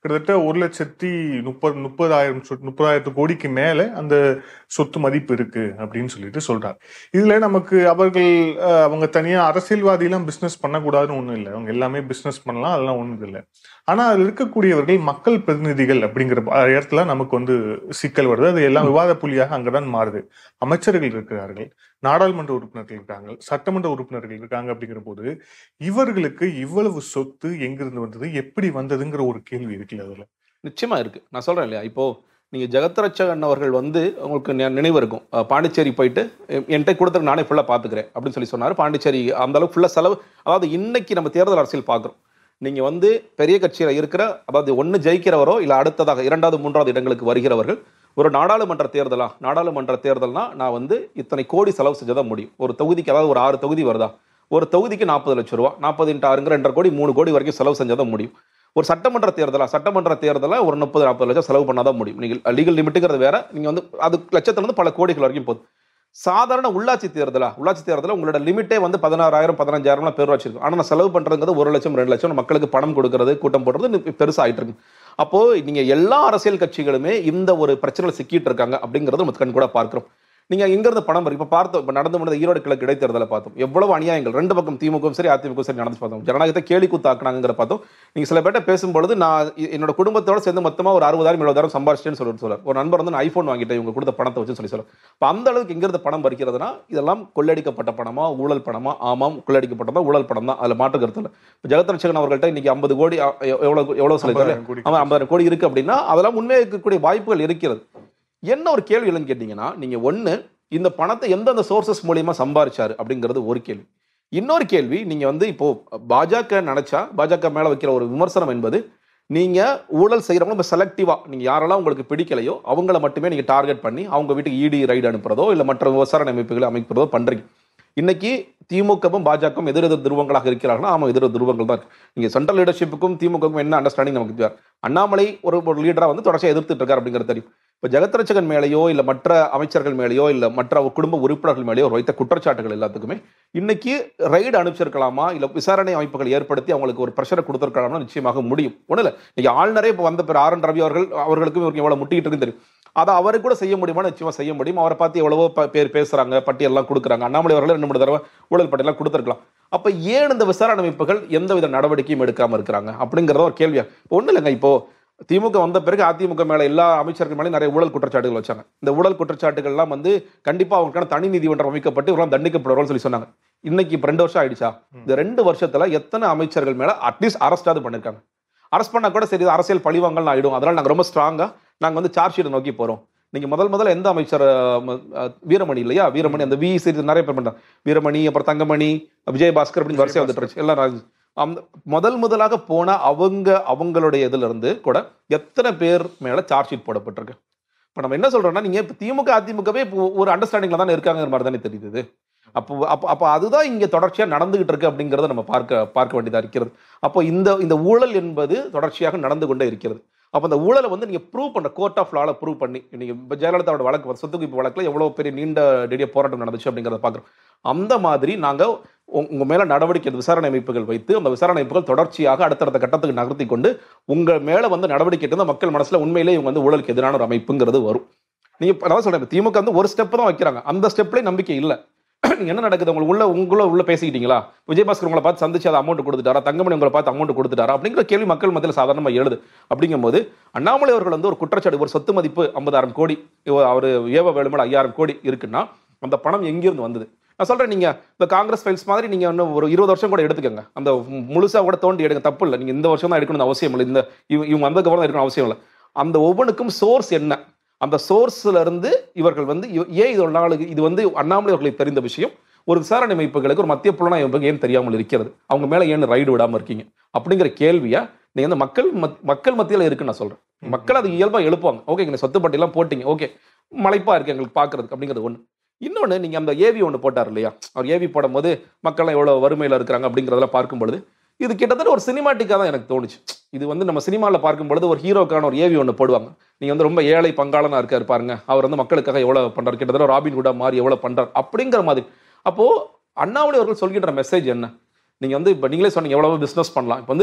கிட்டத்தட்ட ஒரு லட்சத்தி முப்பது முப்பதாயிரம் சொ- முப்பதாயிரத்து கோடிக்கு மேல அந்த சொத்து மதிப்பு இருக்கு அப்படின்னு சொல்லிட்டு சொல்றாங்க இதுல நமக்கு அவர்கள் அஹ், அவங்க தனியா அரசியல்வாதி எல்லாம் பிசினஸ் பண்ணக்கூடாதுன்னு ஒண்ணும் இல்லை அவங்க எல்லாமே பிசினஸ் பண்ணலாம் அதெல்லாம் ஒண்ணும் இல்லை ஆனா அதுல இருக்கக்கூடியவர்கள் மக்கள் பிரதிநிதிகள் அப்படிங்கிற ப- இடத்துல நமக்கு வந்து சிக்கல் வருது அது எல்லாம் விவாத புள்ளியாக அங்கதான் மாறுது அமைச்சர்கள் இருக்கிறார்கள் நாடாளுமன்ற உறுப்பினர்கள் இருக்காங்க சட்டமன்ற உறுப்பினர்கள் இருக்காங்க அப்படிங்கிற போது இவர்களுக்கு இவ்வளவு சொத்து எங்கிருந்து வந்தது எப்படி வந்ததுங்கிற ஒரு கேள்வி இருக்குல்ல அதுல நிச்சயமா இருக்கு நான் சொல்றேன் இல்லையா இப்போ நீங்க ஜெகத்ரட்சகன் அவர்கள் வந்து உங்களுக்கு நி- நினைவு இருக்கும் அஹ் பாண்டிச்சேரி போயிட்டு எ- என்கிட்ட கொடுத்துருக்கு நானே ஃபுல்லா பாத்துக்கிறேன் அப்படின்னு சொல்லி சொன்னாரு பாண்டிச்சேரி அந்த அளவுக்கு ஃபுல்லா செலவு அதாவது இன்னைக்கு நம்ம தேர்தல் அரசியல் பார்க்குறோம் நீங்க வந்து பெரிய கட்சியில இருக்கிற அதாவது ஒண்ணு ஜெயிக்கிறவரோ இல்ல அடுத்ததாக இரண்டாவது மூன்றாவது இடங்களுக்கு வருகிறவர்கள் ஒரு நாடாளுமன்ற தேர்தலா நாடாளுமன்ற தேர்தல்னா நான் வந்து இத்தனை கோடி செலவு செஞ்சதான் முடியும் ஒரு தொகுதிக்கு அதாவது ஒரு ஆறு தொகுதி வருதா ஒரு தொகுதிக்கு நாற்பது லட்சம் ரூபா நாற்பது இன்ட்டு ஆறுங்கிற ரெண்டரை கோடி மூணு கோடி வரைக்கும் செலவு செஞ்சாதான் முடியும் ஒரு சட்டமன்ற தேர்தலா சட்டமன்ற தேர்தலா ஒரு முப்பது நாற்பது லட்சம் செலவு பண்ணாதான் முடியும் நீங்கள் லீகல் லிமிட்டுங்கிறது வேற நீங்க வந்து அது லட்சத்துல இருந்து பல கோடிகள் வரைக்கும் போகுது சாதாரண உள்ளாட்சி தேர்தலா உள்ளாட்சி தேர்தலில் உங்களோட லிமிட்டே வந்து பதினாறாயிரம் பதினஞ்சாயிரம்லாம் பேர் இருக்கும் ஆனால் நான் செலவு பண்றதுங்கிறது ஒரு லட்சம் ரெண்டு லட்சம் மக்களுக்கு பணம் கொடுக்கறது கூட்டம் போடுறது இன்னும் பெருசா ஆயிட்டு இருக்கு அப்போ நீங்க எல்லா அரசியல் கட்சிகளுமே இந்த ஒரு பிரச்சனையில் சிக்கிட்டு இருக்காங்க அப்படிங்கறது நம்ம கண் கூட பார்க்கிறோம் நீங்க எங்க இருந்து பணம் வரும் இப்ப பார்த்தோம் இப்ப நடந்து முடிந்த ஈரோடு கிழக்கு இடைத்தேர்தலை பார்த்தோம் எவ்வளவு அநியாயங்கள் ரெண்டு பக்கம் திமுகவும் சரி அதிமுகவும் சரி நடந்து பார்த்தோம் ஜனநாயகத்தை கேலி கூத்தாக்குனாங்கிற பார்த்தோம் நீங்க சில பேர்ட்ட பேசும்பொழுது நான் இ- என்னோட குடும்பத்தோட சேர்ந்து மொத்தமா ஒரு அறுபதாயிரம் எழுபதாயிரம் சம்பாரிச்சிட்டேன்னு சொல்லிட்டு சொல்றாரு ஒரு நண்பர் வந்து நான் ஐபோன் வாங்கிட்டேன் இவங்க கொடுத்த பணத்தை வச்சு சொல்லி சொல்ல அப்ப அந்த அளவுக்கு எங்க இருந்து பணம் பறிக்கிறதுனா இதெல்லாம் கொள்ளடிக்கப்பட்ட பணமா ஊழல் பணமா ஆமாம் கொள்ளடிக்கப்பட்டதா ஊழல் பணம் தான் அதுல மாற்று கருத்து இல்லை இப்ப ஜெகத்ரட்சகன் அவர்கள்ட்ட இன்னைக்கு ஐம்பது கோடி அ, எவ்வளவு எவ்வளவு சொல்லியிருக்காரு ஐம்பதாயிரம் கோடி. அவன் ஐம்பதாயிரம் கோடி இருக்கு அப்படின்னா அதெல்லாம் உண்மையாக இருக்கக்கூடிய வாய்ப்புகள் இருக்கிறது என்ன ஒரு கேள்வி இல்லைன்னு கேட்டீங்கன்னா நீங்க ஒண்ணு இந்த பணத்தை எந்தெந்த சோர்சஸ் மூலியமா சம்பாரிச்சாரு அப்படிங்கிறது ஒரு கேள்வி இன்னொரு கேள்வி நீங்க வந்து இப்போ பாஜக நினைச்சா பாஜக மேல வைக்கிற ஒரு விமர்சனம் என்பது நீங்க ஊழல் செய்யறவங்க ரொம்ப செலக்டிவா நீங்க யாரெல்லாம் உங்களுக்கு பிடிக்கலையோ அவங்கள மட்டுமே நீங்க டார்கெட் பண்ணி அவங்க வீட்டுக்கு இடி ரைடு அனுப்புறதோ இல்ல மற்ற விசாரணை அமைப்புகளை அமைக்கிறதோ பண்றீங்க இன்னைக்கு திமுகவும் பாஜகவும் எதிர் எதிர் துருவங்களாக இருக்கிறார்களா ஆமா எதிர் துருவங்கள் தான் இருக்கு. நீங்க சென்ட்ரல் லீடர்ஷிப்புக்கும் திமுகவுக்கும் என்ன அண்டர்ஸ்டாண்டிங் நமக்கு தெரியாது அண்ணாமலை ஒரு ஒரு லீடரா வந்து தொடர்ச்சியா எதிர்த்துட்டு இருக்காரு அப்படிங்கிறது தெரியும் இப்ப ஜெகத்ரட்சகன் மேலேயோ இல்ல மற்ற அமைச்சர்கள் மேலேயோ இல்ல மற்ற அவர் குடும்ப உறுப்பினர்கள் மேலேயோ அவர் வைத்த குற்றச்சாட்டுகள் எல்லாத்துக்குமே இன்னைக்கு ரைடு அனுப்பிச்சிருக்கலாமா இல்ல விசாரணை அமைப்புகள் ஏற்படுத்தி அவங்களுக்கு ஒரு ப்ரெஷரை கொடுத்திருக்கலாமா நிச்சயமாக முடியும் ஒண்ணு இல்ல நீங்க ஆளுநரே இப்போ வந்த பிற ஆர் என் ரவி அவர்கள் அவர்களுக்கும் இவருக்கு எவ்வளவு முட்டிக்கிட்டு இருக்குன்னு தெரியும் அதை அவரு கூட செய்ய முடியுமா நிச்சயமா செய்ய முடியும் அவரை பார்த்து எவ்வளவோ ப- பேர் பேசுறாங்க பட்டியல்லாம் கொடுக்குறாங்க அண்ணாமலை அவர்கள் ரெண்டு மூணு தடவை ஊழல் பட்டியலாம் கொடுத்துருக்கலாம் அப்ப ஏன் இந்த விசாரணை அமைப்புகள் எந்தவித நடவடிக்கையும் எடுக்காம இருக்கிறாங்க அப்படிங்கறத ஒரு கேள்வியா ஒண்ணு இல்லைங்க இப்போ திமுக வந்த பிறகு அதிமுக மேல எல்லா அமைச்சர்கள் மேலே நிறைய ஊழல் குற்றச்சாட்டுகள் வச்சாங்க இந்த ஊழல் குற்றச்சாட்டுகள் எல்லாம் வந்து கண்டிப்பா அவங்களுக்கான தனி நீதிமன்றம் அமைக்கப்பட்டு இவரெல்லாம் தண்டிக்கப்படுவார்கள் சொல்லி சொன்னாங்க இன்னைக்கு இப்ப ரெண்டு வருஷம் ஆயிடுச்சா இந்த ரெண்டு வருஷத்துல எத்தனை அமைச்சர்கள் மேல அட்லீஸ்ட் அரெஸ்டாவது பண்ணிருக்காங்க அரெஸ்ட் பண்ணா கூட சரி இது அரசியல் பழிவாங்கல் ஆயிடும் அதனால நாங்க ரொம்ப ஸ்ட்ராங்கா நாங்க வந்து சார்ஜ் ஷீட் நோக்கி போறோம் நீங்க முதல் முதல்ல எந்த அமைச்சர் அஹ், ம- அஹ், வீரமணி இல்லையா வீரமணி அந்த வி சீரிஸ் நிறைய பேர் பண்றாங்க வீரமணி அப்புறம் தங்கமணி விஜயபாஸ்கர் அப்படின்னு வரிசையா வந்துட்டு இருந்துச்சு எல்லாம் ராஜ்- அந்த முதல் முதலாக போன அவங்க அவங்களுடைய இதுல இருந்து கூட எத்தனை பேர் மேல சார்ஜ் ஷீட் போடப்பட்டிருக்கு இப்ப நம்ம என்ன சொல்றோம்னா நீங்க இப்ப திமுக அதிமுகவே இப்போ ஒரு அண்டர்ஸ்டாண்டிங்ல தானே இருக்காங்கிற மாதிரி தானே தெரியுது இது. அப்போ அப்போ அப்போ அதுதான் இங்க தொடர்ச்சியா நடந்துகிட்டு இருக்கு அப்படிங்கறத நம்ம பார்க்க பார்க்க வேண்டியதா இருக்கிறது அப்போ இந்த இந்த ஊழல் என்பது தொடர்ச்சியாக நடந்து கொண்டே இருக்கிறது அப்போ அந்த ஊழலை வந்து நீங்க ப்ரூவ் பண்ண கோர்ட் ஆஃப் லால ப்ரூவ் பண்ணி நீங்க இப்ப ஜெயலலிதாவோட வழக்கு வந்து சொத்து குவிப்பு வழக்குல எவ்வளவு பெரிய நீண்ட நெடிய போராட்டம் நடந்துச்சு அப்படிங்கறத பாக்குறோம் அந்த மாதிரி நாங்க உங்க- உங்க மேல நடவடிக்கை எடுத்து விசாரணை அமைப்புகள் வைத்து அந்த விசாரணை அமைப்புகள் தொடர்ச்சியாக அடுத்தடுத்த கட்டத்துக்கு நகர்த்தி கொண்டு உங்க மேல வந்து நடவடிக்கை எடுத்து மக்கள் மனசுல உண்மையிலேயே இவங்க வந்து ஊழலுக்கு எதிரான ஒரு அமைப்புங்கிறது வரும் நீங்க இப்ப அதான் சொல்றேன் இப்ப திமுக வந்து ஒரு ஸ்டெப் தான் வைக்கிறாங்க அந்த ஸ்டெப்லயே நம்பிக்கை இல்ல நீங்க என்ன நடக்குது உங்களுக்கு உள்ள உங்கள உள்ள பேசிக்கிட்டீங்களா விஜயபாஸ்கர் உங்களை பார்த்து சந்திச்சு அதை அமௌண்ட் கொடுத்துட்டாரா தங்கமணி உங்களை பார்த்து அமௌண்ட் கொடுத்துட்டாரா அப்படிங்கிற கேள்வி மக்கள் மத்தியில் சாதாரணமா எழுது அப்படிங்கும்போது அண்ணாமலை அவர்கள் வந்து ஒரு குற்றச்சாட்டு ஒரு சொத்து மதிப்பு ஐம்பதாயிரம் கோடி இவ- அவரு ஏவ வேலுமலை ஐயாயிரம் கோடி இருக்குன்னா அந்த பணம் எங்கிருந்து வந்தது நான் சொல்றேன் நீங்க இந்த காங்கிரஸ் ஃபைல்ஸ் மாதிரி நீங்க இன்னும் ஒரு இருபது வருஷம் கூட எடுத்துக்கோங்க அந்த முழுசா கூட தோண்டி எடுங்க தப்பு இல்லை நீங்க இந்த வருஷம் தான் எடுக்கணும் அவசியம் இல்லை இந்த இவ- இவங்க வந்ததுக்கு அப்புறம் தான் எடுக்கணும் அவசியம் இல்லை அந்த ஒவ்வொன்றுக்கும் சோர்ஸ் என்ன அந்த சோர்ஸ்ல இருந்து இவர்கள் வந்து இவ- ஏன் இது ஒரு நாளுக்கு இது வந்து அண்ணாமலை அவர்களுக்கு தெரிந்த விஷயம் ஒரு விசாரணை அமைப்புகளுக்கு ஒரு மத்திய புலனாய்வு அமைப்புக்கு ஏன் தெரியாமல் இருக்கிறது அவங்க மேல ஏன் ரைடு விடாம இருக்கீங்க அப்படிங்கிற கேள்வியா நீங்க வந்து மக்கள் மத்- மக்கள் மத்தியில இருக்குன்னு நான் சொல்றேன் மக்கள் அது இயல்பா எழுப்புவாங்க ஓகே நீங்க சொத்து பட்டியெல்லாம் போட்டீங்க ஓகே மலைப்பா இருக்கு எங்களுக்கு பாக்குறதுக்கு அப்படிங்கிறது ஒண்ணு இன்னொன்னு நீங்க அந்த ஏவி ஒன்று போட்டார் இல்லையா அவர் ஏவி போடும்போது மக்கள்லாம் எவ்வளவு வறுமையில இருக்கிறாங்க அப்படிங்கிறதெல்லாம் பார்க்கும் பொழுது இது கிட்டத்தட்ட ஒரு சினிமாட்டிக்காக தான் எனக்கு தோணுச்சு இது வந்து நம்ம சினிமாவில் பார்க்கும் பொழுது ஒரு ஹீரோக்கான ஒரு ஏவி ஒன்று போடுவாங்க நீங்க வந்து ரொம்ப ஏழை பங்காளனா இருக்காரு பாருங்க அவர் வந்து மக்களுக்காக எவ்வளவு பண்றாரு கிட்டத்தட்ட ராபின் ஹுடா மாதிரி எவ்வளவு பண்றாரு அப்படிங்கிற மாதிரி அப்போ அண்ணாமலை அவர்கள் சொல்கின்ற மெசேஜ் என்ன நீங்க வந்து இப்ப நீங்களே சொன்னீங்க எவ்வளவு பிசினஸ் பண்ணலாம் இப்போ வந்து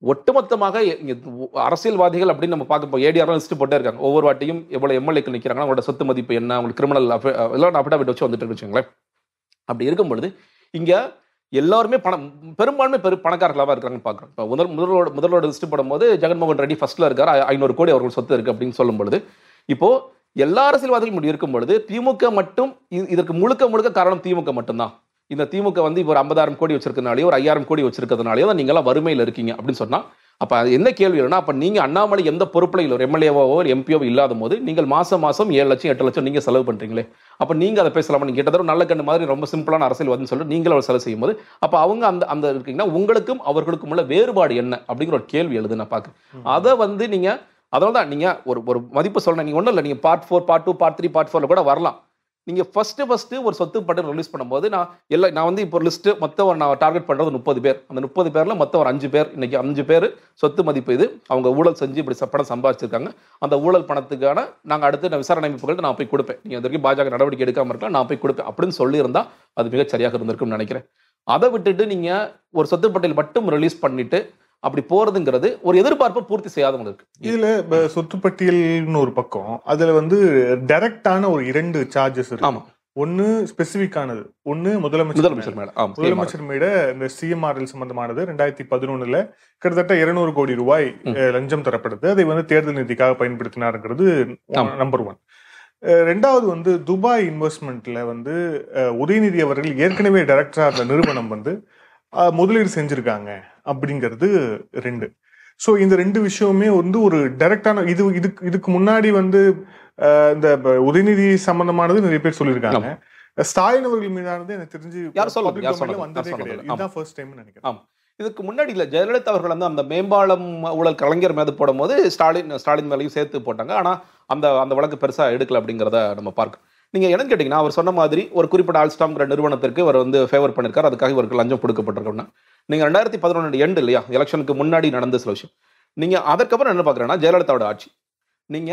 ஒட்டுமொத்தமாக இங்க அரசியல்வாதிகள் அப்படின்னு நம்ம பார்க்க இப்போ ஏடிஆர் லிஸ்ட் போட்டே இருக்காங்க ஒவ்வொரு வாட்டியும் எவ்வளவு எம்எல்ஏக்கள் நிற்கிறாங்க அவங்களோட சொத்து மதிப்பு என்ன அவங்களுக்கு கிரிமினல் எல்லாம் அஃபிடாவிட் வச்சு வந்துட்டு இருக்கு வச்சுங்களேன் அப்படி இருக்கும் பொழுது இங்க எல்லாருமே பணம் பெரும்பான்மை பெரு பணக்காரர்களாக இருக்கிறாங்கன்னு பார்க்குறோம் இப்போ முதல் முதலோட முதலோட லிஸ்ட் போடும்போது ஜெகன்மோகன் ரெட்டி ஃபர்ஸ்ட்ல இருக்கார் ஐ- ஐநூறு கோடி அவர்கள் சொத்து இருக்கு அப்படின்னு சொல்லும் பொழுது இப்போ எல்லா அரசியல்வாதிகளும் இப்படி இருக்கும் பொழுது திமுக மட்டும் இ- இதற்கு முழுக்க முழுக்க காரணம் திமுக மட்டும்தான் இந்த திமுக வந்து இப்போ ஒரு ஐம்பதாயிரம் கோடி வச்சிருக்கனாலயோ ஒரு ஐயாயிரம் கோடி வச்சிருக்கிறதுனாலயோ தான் நீங்களாம் வறுமையில் இருக்கீங்க அப்படின்னு சொன்னா அப்ப அது என்ன கேள்வி இல்லைன்னா அப்ப நீங்க அண்ணாமலை எந்த பொறுப்புல இல்லை ஒரு எம்எல்ஏவோ ஒரு எம்பியோ இல்லாத போது நீங்கள் மாசம் மாசம் ஏழு லட்சம் எட்டு லட்சம் நீங்க செலவு பண்றீங்களே அப்ப நீங்க அதை பேசலாமா நீங்க கிட்டத்தட்ட ஒரு நல்ல கண்ணு மாதிரி ரொம்ப சிம்பிளான அரசியல்வாதின்னு சொல்லிட்டு நீங்களும் அவர் செலவு செய்யும் போது அப்ப அவங்க அந்த அந்த இருக்கீங்கன்னா உங்களுக்கும் அவர்களுக்கும் உள்ள வேறுபாடு என்ன அப்படிங்கிற ஒரு கேள்வி எழுது நான் பார்க்க அதை வந்து நீங்க அதனால தான் நீங்க ஒரு ஒரு மதிப்பு சொல்லணும் நீங்க ஒன்றும் இல்லை நீங்க part four part two part three part ஃபோர்ல கூட வரலாம் நீங்க ஃபர்ஸ்ட் ஃபர்ஸ்ட் ஒரு சொத்து பட்டம் ரிலீஸ் பண்ணும்போது நான் எல்லா நான் வந்து இப்போ லிஸ்ட் மொத்தம் ஒரு நான் டார்கெட் பண்றது முப்பது பேர் அந்த முப்பது பேர்ல மொத்தம் ஒரு அஞ்சு பேர் இன்னைக்கு அஞ்சு பேர் சொத்து மதிப்பு இது அவங்க ஊழல் செஞ்சு இப்படி ச- பணம் சம்பாதிச்சிருக்காங்க அந்த ஊழல் பணத்துக்கான நாங்க அடுத்து நான் விசாரணை அமைப்புகள் நான் போய் கொடுப்பேன் நீங்க இது வரைக்கும் பாஜக நடவடிக்கை எடுக்காம இருக்கலாம் நான் போய் கொடுப்பேன் அப்படின்னு சொல்லியிருந்தா அது மிகச் சரியாக இருந்திருக்கும்னு நினைக்கிறேன் அதை விட்டுட்டு நீங்க ஒரு சொத்து பட்டியல் மட்டும் ரிலீஸ் பண்ணிட்டு அப்படி போறதுங்கிறது ஒரு எதிர்பார்ப்பை பூர்த்தி செய்யாதவங்களுக்கு இதுல இப்ப சொத்து பட்டியல்னு ஒரு பக்கம் அதுல வந்து டைரக்டான ஒரு இரண்டு சார்ஜஸ் இருக்கு ஆமா ஒன்னு ஸ்பெசிபிக்கானது ஒன்னு முதலமைச்சர் முதலமைச்சர் மேல. மேடம் ஆமா முதலமைச்சர் மீட இந்த சிஎம்ஆர்எல் சம்பந்தமானது ரெண்டாயிரத்தி பதினொன்னுல கிட்டத்தட்ட இருநூறு கோடி ரூபாய் ம். அஹ், லஞ்சம் தரப்படுது அதை வந்து தேர்தல் நிதிக்காக பயன்படுத்தினாருங்கிறது ஆமா. நம்பர் ஒன் ரெண்டாவது வந்து துபாய் இன்வெஸ்ட்மெண்ட்ல வந்து அஹ், உதயநிதி அவர்கள் ஏற்கனவே டைரக்டரா அந்த நிறுவனம் வந்து அஹ், முதலீடு செஞ்சிருக்காங்க அப்படிங்கிறது ரெண்டு ஸோ இந்த ரெண்டு விஷயமுமே வந்து ஒரு டைரக்டான இது இதுக்கு இதுக்கு முன்னாடி வந்து அஹ், இந்த ப- உதயநிதி சம்பந்தமானது நிறைய பேர் சொல்லியிருக்காங்க ஸ்டாலின் அவர்கள் மீதானது எனக்கு தெரிஞ்சு யார் சொல்றது? public யார் domainல சொன்னது? வந்ததே யார் சொன்னது? கிடையாது ஆமா. இதுதான் ஃபர்ஸ்ட் டைம் நினைக்கிறேன் ஆமா. இதுக்கு முன்னாடி இல்ல ஜெயலலிதா அவர்கள் வந்து அந்த மேம்பாலம் ஊழல் கலைஞர் மீது போடும்போது ஸ்டாலின் ஸ்டாலின் மேலையும் சேர்த்து போட்டாங்க ஆனா அந்த அந்த வழக்கு பெருசா எடுக்கல அப்படிங்கிறத நம்ம பார்க்கணும் நீங்க என்னன்னு கேட்டீங்கன்னா அவர் சொன்ன மாதிரி ஒரு குறிப்பிட்ட ஆல்ஸ்டாம்ங்கிற நிறுவனத்திற்கு அவர் வந்து ஃபேவர் பண்ணிருக்காரு அதுக்காக இவருக்கு லஞ்சம் கொடுக்கப்பட்டிருக்கோம்னா நீங்க ரெண்டாயிரத்தி பதினொன்று எண்டு இல்லையா எலெக்ஷனுக்கு முன்னாடி நடந்த சில விஷயம் நீங்க அதற்கப்புறம் என்ன பாக்குறேன்னா ஜெயலலிதாவோட ஆட்சி நீங்க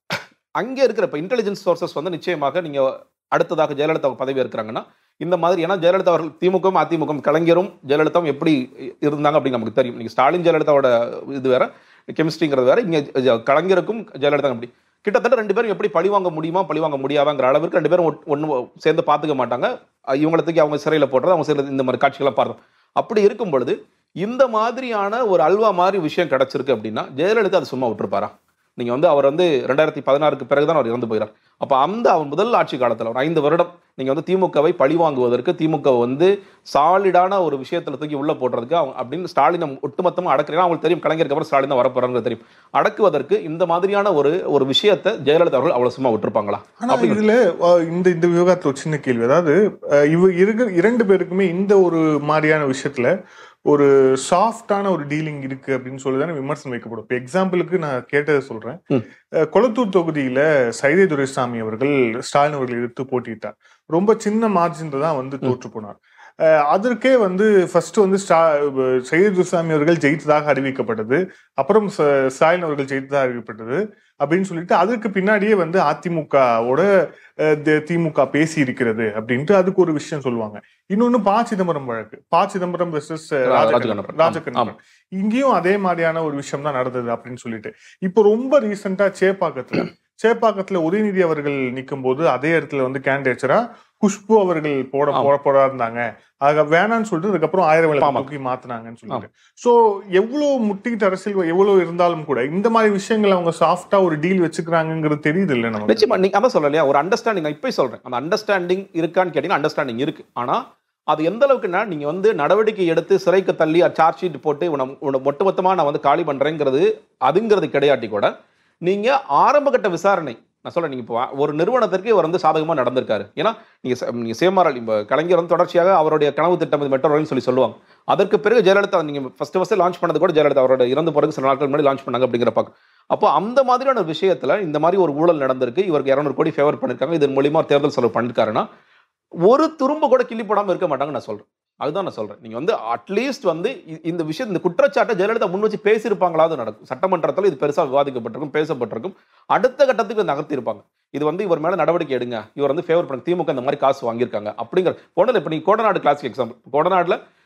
அங்க இருக்கிற இப்போ இன்டெலிஜென்ஸ் சோர்சஸ் வந்து நிச்சயமாக நீங்க அடுத்ததாக ஜெயலலிதா பதவி இருக்கிறாங்கன்னா இந்த மாதிரி ஏன்னா ஜெயலலிதா அவர்கள் திமுகவும் அதிமுகவும் கலைஞரும் ஜெயலலிதாவும் எப்படி இருந்தாங்க அப்படின்னு நமக்கு தெரியும் நீங்க ஸ்டாலின் ஜெயலலிதாவோட இது வேற கெமிஸ்ட்ரிங்கிறது வேற இங்க ஜ- கலைஞருக்கும் ஜெயலலிதா அப்படி கிட்டத்தட்ட ரெண்டு பேரும் எப்படி பழிவாங்க முடியுமா பழிவாங்க முடியாதாங்கிற அளவுக்கு ரெண்டு பேரும் ஒன்று சேர்ந்து பார்த்துக்க மாட்டாங்க அஹ் இவங்களை தூக்கி அவங்க சிறையில போடுறது அவங்க சிறையில் இந்த மாதிரி காட்சிகளை பார்த்தோம் அப்படி இருக்கும் பொழுது இந்த மாதிரியான ஒரு அல்வா மாதிரி விஷயம் கிடைச்சிருக்கு அப்படின்னா ஜெயலலிதா அது சும்மா விட்டுருப்பாரா நீங்க வந்து அவர் வந்து ரெண்டாயிரத்தி பதினாறுக்கு பிறகுதான் அவர் இறந்து போகிறார் அப்ப அந்த அவர் முதல் ஆட்சி காலத்துல ஒரு ஐந்து வருடம் நீங்க வந்து திமுகவை பழி வாங்குவதற்கு திமுக வந்து சாலிடான ஒரு விஷயத்துல தூக்கி உள்ள போடுறதுக்கு அவங்க அப்படின்னு ஸ்டாலினை ஒட்டுமொத்தமா அடக்குறீங்க அவங்களுக்கு தெரியும் கலைஞருக்கு அப்புறம் ஸ்டாலின் தான் வரப்போறாங்க தெரியும் அடக்குவதற்கு இந்த மாதிரியான ஒரு ஒரு விஷயத்தை ஜெயலலிதா அவர்கள் அவ்வளவு சும்மா விட்டுருப்பாங்களா ஆனா அப்படி இதுல அஹ், இந்த இந்த விவகாரத்துல ஒரு சின்ன கேள்வி அதாவது அஹ், இவ இருக்கிற இரண்டு பேருக்குமே இந்த ஒரு மாதிரியான விஷயத்துல ஒரு சாஃப்டான ஒரு டீலிங் இருக்கு அப்படின்னு சொல்லி தானே விமர்சனம் வைக்கப்படும் இப்போ எக்ஸாம்பிளுக்கு நான் கேட்டதை சொல்றேன் ம். அஹ், கொளத்தூர் தொகுதியில சைதை துரைசாமி அவர்கள் ஸ்டாலின் அவர்கள் எதிர்த்து போட்டியிட்டார் ரொம்ப சின்ன மார்ஜின்ல தான் வந்து தோற்று போனார் அஹ், அதற்கே வந்து ஃபர்ஸ்ட் வந்து ஸ்டா சைதை துரைசாமி அவர்கள் ஜெயித்ததாக அறிவிக்கப்பட்டது அப்புறம் ச- ஸ்டாலின் அவர்கள் ஜெயித்ததாக அறிவிக்கப்பட்டது அப்படின்னு சொல்லிட்டு அதுக்கு பின்னாடியே வந்து அதிமுகவோட அஹ், தி- திமுக பேசி இருக்கிறது அப்படின்ட்டு அதுக்கு ஒரு விஷயம் சொல்லுவாங்க இன்னொன்னு ப சிதம்பரம் வழக்கு ப சிதம்பரம் வெர்சஸ் ராஜகண்ணப்பன். ஆமா, ராஜகண்ணப்பன் இங்கேயும் அதே மாதிரியான ஒரு விஷயம் தான் நடந்தது அப்படின்னு சொல்லிட்டு இப்போ ரொம்ப ரீசெண்டா சேப்பாக்கத்துல சேப்பாக்கத்துல உதயநிதி அவர்கள் நிற்கும் போது அதே இடத்துல வந்து கேண்டிடேச்சரா குஷ்பு அவர்கள் போட ஆமா. போட போறா இருந்தாங்க ஆக வேணாம்னு சொல்லிட்டு அதுக்கப்புறம் ஆயிரம் விளக்கு ஆமா. தூக்கி மாத்துனாங்கன்னு சொல்லிட்டு சோ எவ்வளவு முட்டிக்கிட்டு அரசியல் எவ்வளவு இருந்தாலும் கூட இந்த மாதிரி விஷயங்கள் அவங்க சாஃப்டா ஒரு டீல் வச்சுக்கிறாங்கிறது தெரியுது இல்ல நமக்கு நிச்சயமா நீங்க அதான் சொல்லலையா ஒரு அண்டர்ஸ்டாண்டிங் நான் இப்போ சொல்றேன் அந்த அண்டர்ஸ்டாண்டிங் இருக்கான்னு கேட்டீங்கன்னா அண்டர்ஸ்டாண்டிங் இருக்கு ஆனா அது எந்த அளவுக்குன்னா நீங்க வந்து நடவடிக்கை எடுத்து சிறைக்கு தள்ளி சார்ஜ் ஷீட் போட்டு உன உன ஒட்டுமொத்தமா நான் வந்து காலி பண்றேங்கிறது அதுங்கிறது கிடையாட்டி கூட நீங்க ஆரம்ப கட்ட விசாரணை நான் சொல்றேன் நீங்க இப்போ ஒரு நிறுவனத்திற்கு இவர் வந்து சாதகமா நடந்திருக்காரு ஏன்னா நீங்க ச- நீங்க சேமாரல் இப்போ கலைஞர் வந்து தொடர்ச்சியாக அவருடைய கனவு திட்டம் இது மெட்ரோ ரயில் சொல்லி சொல்லுவாங்க அதற்கு பிறகு ஜெயலலிதா நீங்க ஃபர்ஸ்ட் ஃபர்ஸ்ட் லான்ச் பண்ணது கூட ஜெயலலிதா அவரோட இறந்து போறதுக்கு சில நாட்கள் முன்னாடி லான்ச் பண்ணாங்க அப்படிங்கிற பார்க்க அப்போ அந்த மாதிரியான ஒரு விஷயத்துல இந்த மாதிரி ஒரு ஊழல் நடந்திருக்கு இவருக்கு இரநூறு கோடி ஃபேவர் பண்ணிருக்காங்க இதன் மூலியமா தேர்தல் செலவு பண்ணிருக்காருன்னா ஒரு துரும்ப கூட கிள்ளி போடாம இருக்க மாட்டாங்க நான் சொல்றேன் அதுதான் நான் சொல்றேன் நீங்க வந்து அட்லீஸ்ட் வந்து இ- இந்த விஷயம் இந்த குற்றச்சாட்டை ஜெயலலிதா முன் வச்சு பேசியிருப்பாங்களாவது நடக்கும் சட்டமன்றத்தில் இது பெருசா விவாதிக்கப்பட்டிருக்கும் பேசப்பட்டிருக்கும் அடுத்த கட்டத்துக்கு நகர்த்தி இருப்பாங்க இது வந்து இவர் மேல நடவடிக்கை எடுங்க இவர் வந்து ஃபேவர் பண்ண திமுக இந்த மாதிரி காசு வாங்கியிருக்காங்க அப்படிங்கிற ஒன்றும் இப்போ நீங்க கோடநாடு கிளாசிக் எக்ஸாம்பிள் கோடநாடுல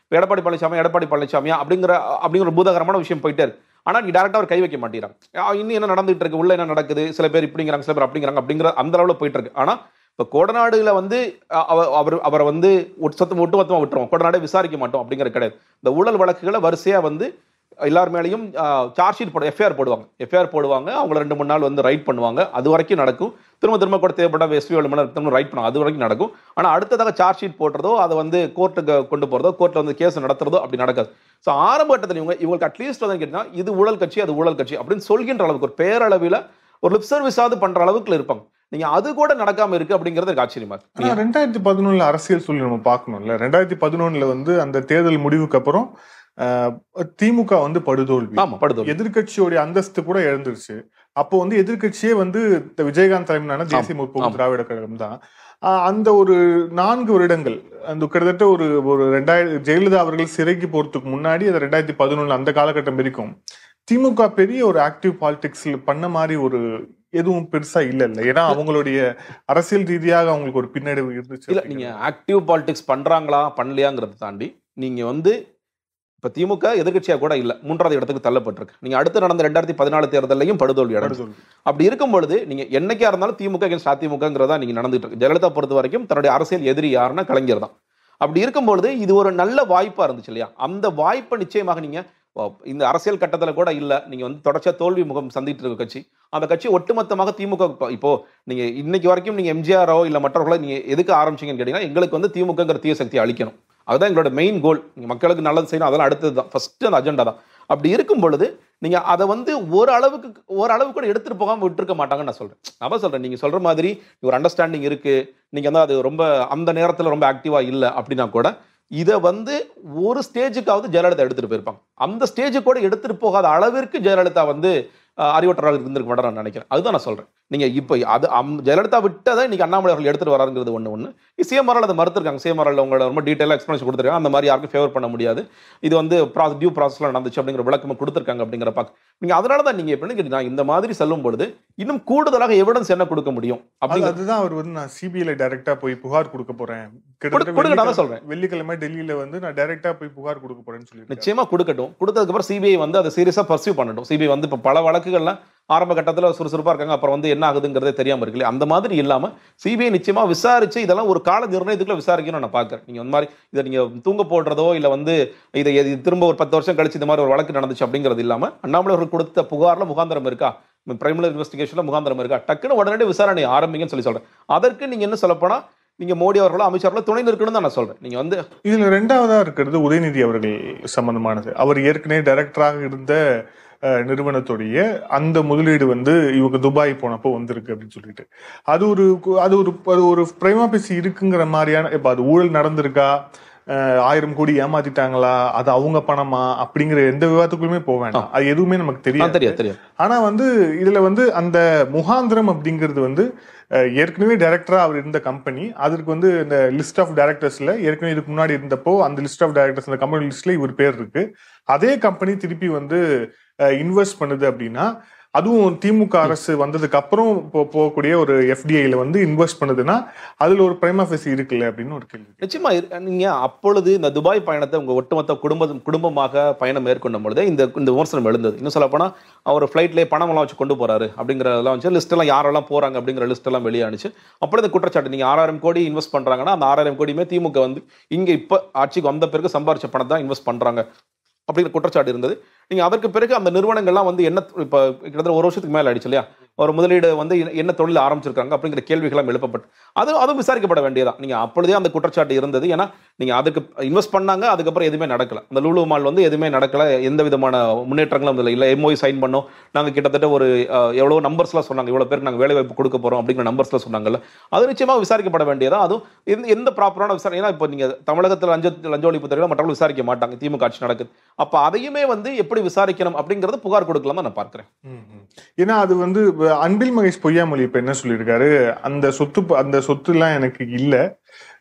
இப்ப எடப்பாடி பழனிசாமி எடப்பாடி பழனிசாமியா அப்படிங்கிற அப்படிங்கிற ஒரு பூதகரமான விஷயம் போயிட்டே இருக்கு ஆனா நீ டேரக்டா அவர் கை வைக்க மாட்டேங்கிறாங்க ஆ, இன்னும் என்ன நடந்துட்டு இருக்கு உள்ள என்ன நடக்குது சில பேர் இப்படிங்கிறாங்க சில பேர் அப்படிங்கிறாங்க அப்படிங்கிற அந்த அளவுல போயிட்டு இருக்கு ஆனா இப்ப கோடநாடுல வந்து அ, அவ- அவர் அவரை வந்து ஒட்டு ஒட்டுமொத்தமா விட்டுருவோம் கோடநாடே விசாரிக்க மாட்டோம் அப்படிங்கிற கிடையாது இந்த ஊழல் வழக்குகளை வரிசையா வந்து எல்லார் மேலேயும் சார்ஜ் ஷீட் போட எஃப்ஐஆர் போடுவாங்க எஃப்ஐஆர் போடுவாங்க அவங்கள ரெண்டு மூணு நாள் வந்து ரைட் பண்ணுவாங்க அது வரைக்கும் நடக்கும் திரும்ப திரும்ப கூட தேவைப்பட்ட எஸ்பி ஏழு மணி நேரம் திரும்ப ரைட் பண்ணுவாங்க அது வரைக்கும் நடக்கும் ஆனா அடுத்ததாக சார்ஜ் ஷீட் போடுறதோ அதை வந்து கோர்ட்டுக்கு கொண்டு போறதோ கோர்ட்ல வந்து கேஸ் நடத்துறதோ அப்படி நடக்காது ஸோ ஆரம்ப கட்டத்தில் இவங்க இவங்களுக்கு அட்லீஸ்ட் வந்து கேட்டீங்கன்னா இது ஊழல் கட்சி அது ஊழல் கட்சி அப்படின்னு சொல்கின்ற அளவுக்கு ஒரு பேரளவில் ஒரு லிப் சர்வீஸாவது பண்ற அளவுக்கு இருப்பாங்க நீங்க அது கூட நடக்காம இருக்கு அப்படிங்கிறது எனக்கு ஆச்சரியமா இருக்கு ஆனா ரெண்டாயிரத்தி பதினொன்னுல அரசியல் சொல்லி நம்ம பார்க்கணும்ல ரெண்டாயிரத்தி பதினொன்னுல வந்து அந்த தேர்தல் முடிவுக்கு அப்புறம் ஆஹ், திமுக வந்து படுதோல்வி ஆமா படுதோல்வி எதிர்க்கட்சியோட அந்தஸ்து கூட இழந்துருச்சு அப்போ வந்து எதிர்க்கட்சியே வந்து இந்த விஜயகாந்த் தலைமையிலான தேசிய முற்போக்கு ஆமா. திராவிட கழகம் தான் ஆஹ், அந்த ஒரு நான்கு வருடங்கள் அந்த கிட்டத்தட்ட ஒரு ஒரு ரெண்டாயிரம் ஜெயலலிதா அவர்கள் சிறைக்கு போறதுக்கு முன்னாடி அது ரெண்டாயிரத்தி பதினொன்னு அந்த காலகட்டம் வரைக்கும் திமுக பெரிய ஒரு ஆக்டிவ் பாலிடிக்ஸ்ல பண்ண மாதிரி ஒரு எதுவும் பெருசா இல்ல இல்ல ஏன்னா அவங்களுடைய அரசியல் ரீதியாக அவங்களுக்கு ஒரு பின்னடைவு இருந்துச்சு இல்ல நீங்க ஆக்டிவ் பாலிடிக்ஸ் பண்றாங்களா பண்ணலையாங்கிறத தாண்டி நீங்க வந்து இப்ப திமுக எதிர்க்கட்சியா கூட இல்ல மூன்றாவது இடத்துக்கு தள்ளப்பட்டிருக்கு நீங்க அடுத்து நடந்த ரெண்டாயிரத்தி பதினாலு தேர்தலையும் படுதோல்வி அடைஞ்சு படுதோல்வி. அப்படி இருக்கும் பொழுது நீங்க என்னைக்கா இருந்தாலும் திமுக against அதிமுகங்கிறதா நீங்க நடந்துட்டு இருக்கு ஜெயலலிதா பொறுத்த வரைக்கும் தன்னுடைய அரசியல் எதிரி யாருன்னா கலைஞர் தான் அப்படி இருக்கும் பொழுது இது ஒரு நல்ல வாய்ப்பா இருந்துச்சு இல்லையா அந்த வாய்ப்பை நிச்சயமாக நீங்க அஹ், இந்த அரசியல் கட்டத்துல கூட இல்ல நீங்க வந்து தொடர்ச்சியா தோல்வி முகம் சந்திட்டு இருக்க கட்சி அந்த கட்சி ஒட்டுமொத்தமாக திமுக இப்ப- இப்போ நீங்க இன்னைக்கு வரைக்கும் நீங்க எம்ஜிஆரோ இல்ல மற்றவர்களோ நீங்க எதுக்கு ஆரம்பிச்சீங்கன்னு கேட்டீங்கன்னா எங்களுக்கு வந்து திமுகங்கிற தீய சக்தியை அழிக்கணும் அதுதான் எங்களோட மெயின் கோல் நீங்க மக்களுக்கு நல்லது செய்யணும் அதெல்லாம் அடுத்தது தான் ஃபர்ஸ்ட் அந்த அஜெண்டா தான் அப்படி இருக்கும் பொழுது நீங்க அதை வந்து ஒரு அளவுக்கு ஒரு அளவு கூட எடுத்துட்டு போகாம விட்டுருக்க மாட்டாங்கன்னு நான் சொல்றேன் நான் சொல்றேன் நீங்க சொல்ற மாதிரி ஒரு அண்டர்ஸ்டாண்டிங் இருக்கு நீங்க வந்து அது ரொம்ப அந்த நேரத்துல ரொம்ப ஆக்டிவா இல்லை அப்படின்னா கூட இதை வந்து ஒரு ஸ்டேஜுக்காவது ஜெயலலிதா எடுத்துட்டு போயிருப்பாங்க அந்த ஸ்டேஜுக்கு கூட எடுத்துட்டு போகாத அளவிற்கு ஜெயலலிதா வந்து அஹ், அறிவற்றராக இருந்திருக்க மாட்டேன் நான் நினைக்கிறேன் அதுதான் நான் சொல்றேன் நீங்க இப்போ அது அம்- ஜெயலலிதா விட்டதை இன்னைக்கு அண்ணாமலை அவர்கள் எடுத்துட்டு வராங்கிறது ஒண்ணு ஒண்ணு சிஎம்ஆர்எல் அதை மறுத்திருக்காங்க சிஎம்ஆர்எல் உங்களோட ரொம்ப டீட்டெயிலாக எக்ஸ்பிளேஷன் கொடுத்துருக்காங்க அந்த மாதிரி யாருக்கும் ஃபேவர் பண்ண முடியாது இது வந்து ப்ராசஸ் டியூ ப்ராசஸ்ல நடந்துச்சு அப்படிங்கிற விளக்கம் கொடுத்துருக்காங்க அப்படிங்கிற பார்க்க நீங்க அதனால தான் நீங்க எப்படின்னு கேட்டீங்கன்னா இந்த மாதிரி செல்லும் பொழுது இன்னும் கூடுதலாக எவிடன்ஸ் என்ன கொடுக்க முடியும் அது- அப்படிங்கிற அதுதான் அவர் வந்து நான் சிபிஐல டைரக்டா போய் புகார் கொடுக்க போறேன் கொடு- கொடுங்க, நான் தான் வெள்ளிக்கிழமை- சொல்றேன். வெள்ளிக்கிழமை டெல்லியில வந்து நான் டைரக்டா போய் புகார் கொடுக்க போறேன்னு சொல்லி நிச்சயமா கொடுக்கட்டும் கொடுத்ததுக்கு அப்புறம் சிபிஐ வந்து அதை சீரியஸா பர்சியூ பண்ணட்டும் சிபிஐ வந்து இப்போ பல வழக்குகள்ல ஆரம்ப கட்டத்துல சுறுசுறுப்பா இருக்காங்க அப்புறம் வந்து என்ன ஆகுதுங்கிறதே தெரியாம இருக்கு இல்லையா? அந்த மாதிரி இல்லாம சிபிஐ நிச்சயமா விசாரிச்சு இதெல்லாம் ஒரு கால நிர்ணயத்துக்குள்ள விசாரிக்கணும்னு நான் பார்க்கறேன் நீங்க இந்த மாதிரி இதை நீங்க தூங்க போடுறதோ இல்ல வந்து இதை இது திரும்ப ஒரு பத்து வருஷம் கழிச்சு இந்த மாதிரி ஒரு வழக்கு நடந்துச்சு அப்படிங்கிறது இல்லாம அண்ணாமலை அவர்கள் கொடுத்த புகார்ல முகாந்திரம் இருக்கா பிரைமரி இன்வெஸ்டிகேஷன்ல முகாந்திரம் இருக்கா டக்குன்னு உடனடி விசாரணை ஆரம்பிங்கன்னு சொல்லி சொல்றேன் அதற்கு நீங்க என்ன சொல்லப்போனா நீங்க மோடி அவர்களோ அமைச்சர்களோ துணை நிற்கணும்னு தான் நான் சொல்றேன் நீங்க வந்து இதுல ரெண்டாவதா இருக்கிறது உதயநிதி அவர்கள் சம்பந்தமானது அவர் ஏற்கனவே டைரக்டராக இருந்த அஹ், நிறுவனத்துடைய அந்த முதலீடு வந்து இவங்க துபாய் போனப்போ வந்திருக்கு அப்படின்னு சொல்லிட்டு அது ஒரு கு- அது ஒரு அது ஒரு பிரைமாபிசி இருக்குங்கிற மாதிரியான இப்ப அது ஊழல் நடந்திருக்கா அஹ், ஆயிரம் கோடி ஏமாத்திட்டாங்களா அது அவங்க பணமா அப்படிங்கிற எந்த விவாதத்துக்குள்ளுமே போக வேண்டாம் அது எதுவுமே நமக்கு ஆ, தெரியாது தெரியும் தெரியும் ஆனா வந்து இதுல வந்து அந்த முகாந்திரம் அப்படிங்கிறது வந்து அஹ், ஏற்கனவே டைரக்டரா அவர் இருந்த கம்பெனி அதற்கு வந்து இந்த லிஸ்ட் ஆஃப் டைரக்டர்ஸ்ல ஏற்கனவே இதுக்கு முன்னாடி இருந்தப்போ அந்த லிஸ்ட் ஆஃப் டைரக்டர்ஸ் அந்த கம்பெனி லிஸ்ட்ல இவர் பேர் இருக்கு அதே கம்பெனி திருப்பி வந்து இன்வெஸ்ட் பண்ணுது அப்படின்னா அதுவும் திமுக அரசு வந்ததுக்கு அப்புறம் போ- போகக்கூடிய ஒரு எஃப்டிஐல வந்து இன்வெஸ்ட் பண்ணுதுன்னா அதுல ஒரு பிரைமாஃபெசி இருக்குல்ல அப்படின்னு ஒரு கேள்வி நிச்சயமா இரு- நீங்க அப்பொழுது இந்த துபாய் பயணத்தை உங்க ஒட்டுமொத்த குடும்பம் குடும்பமாக பயணம் மேற்கொண்ட பொழுது இந்த இந்த விமர்சனம் எழுந்தது இன்னும் சொல்ல போனா அவர் ஃபிளைட்லேயே பணம் எல்லாம் வச்சு கொண்டு போறாரு அப்படிங்கிறதெல்லாம் வச்சு லிஸ்ட் எல்லாம் யாரெல்லாம் போறாங்க அப்படிங்கிற லிஸ்ட் எல்லாம் வெளியே அனுச்சு அப்பொழுது இந்த குற்றச்சாட்டு நீங்க ஆறாயிரம் கோடி இன்வெஸ்ட் பண்றாங்கன்னா அந்த ஆறாயிரம் கோடியுமே திமுக வந்து இங்க இப்ப ஆட்சிக்கு வந்த பிறகு சம்பாரிச்ச பணத்தை தான் இன்வெஸ்ட் பண்றாங்க அப்படிங்கிற குற்றச்சாட்டு இருந்தது நீங்க அதற்கு பிறகு அந்த நிறுவனங்கள்லாம் வந்து என்ன இப்ப கிட்டத்தட்ட ஒரு வருஷத்துக்கு மேல ஆயிடுச்சு இல்லையா ஒரு முதலீடு வந்து என்ன- என்ன தொழில் ஆரம்பிச்சிருக்காங்க அப்படிங்கிற கேள்விகளும் எழுப்பப்பட்டு அது அதுவும் விசாரிக்கப்பட வேண்டியதான் நீங்க அப்பொழுதே அந்த குற்றச்சாட்டு இருந்தது ஏன்னா நீங்க அதுக்கு இன்வெஸ்ட் பண்ணாங்க அதுக்கப்புறம் எதுவுமே நடக்கல அந்த லூலு மால் வந்து எதுவுமே நடக்கல எந்த விதமான முன்னேற்றங்களும் இல்லை இல்லை எம்ஓஐ சைன் பண்ணோம் நாங்க கிட்டத்தட்ட ஒரு அஹ், எவ்வளவு நம்பர்ஸ்லாம் சொன்னாங்க இவ்வளவு பேருக்கு நாங்க வேலை வாய்ப்பு கொடுக்க போறோம் அப்படிங்கிற நம்பர்ஸ்லாம் சொன்னாங்கல்ல அது நிச்சயமா விசாரிக்கப்பட வேண்டியதா அதுவும் எந்த எந்த ப்ராப்பரான விசாரணை ஏன்னா இப்போ நீங்க தமிழகத்தில் லஞ்ச லஞ்ச ஒழிப்பு துறையில மற்றவர்கள் விசாரிக்க மாட்டாங்க திமுக ஆட்சி நடக்குது அப்ப அதையுமே வந்து எப்படி விசாரிக்கணும் அப்படிங்கறது புகார் கொடுக்கலாம் தான் நான் பார்க்கிறேன் ஏன்னா அது வந்து இப்ப அன்பில் மகேஷ் பொய்யாமொழி இப்ப என்ன சொல்லியிருக்காரு அந்த சொத்து ப- அந்த சொத்து எல்லாம் எனக்கு இல்ல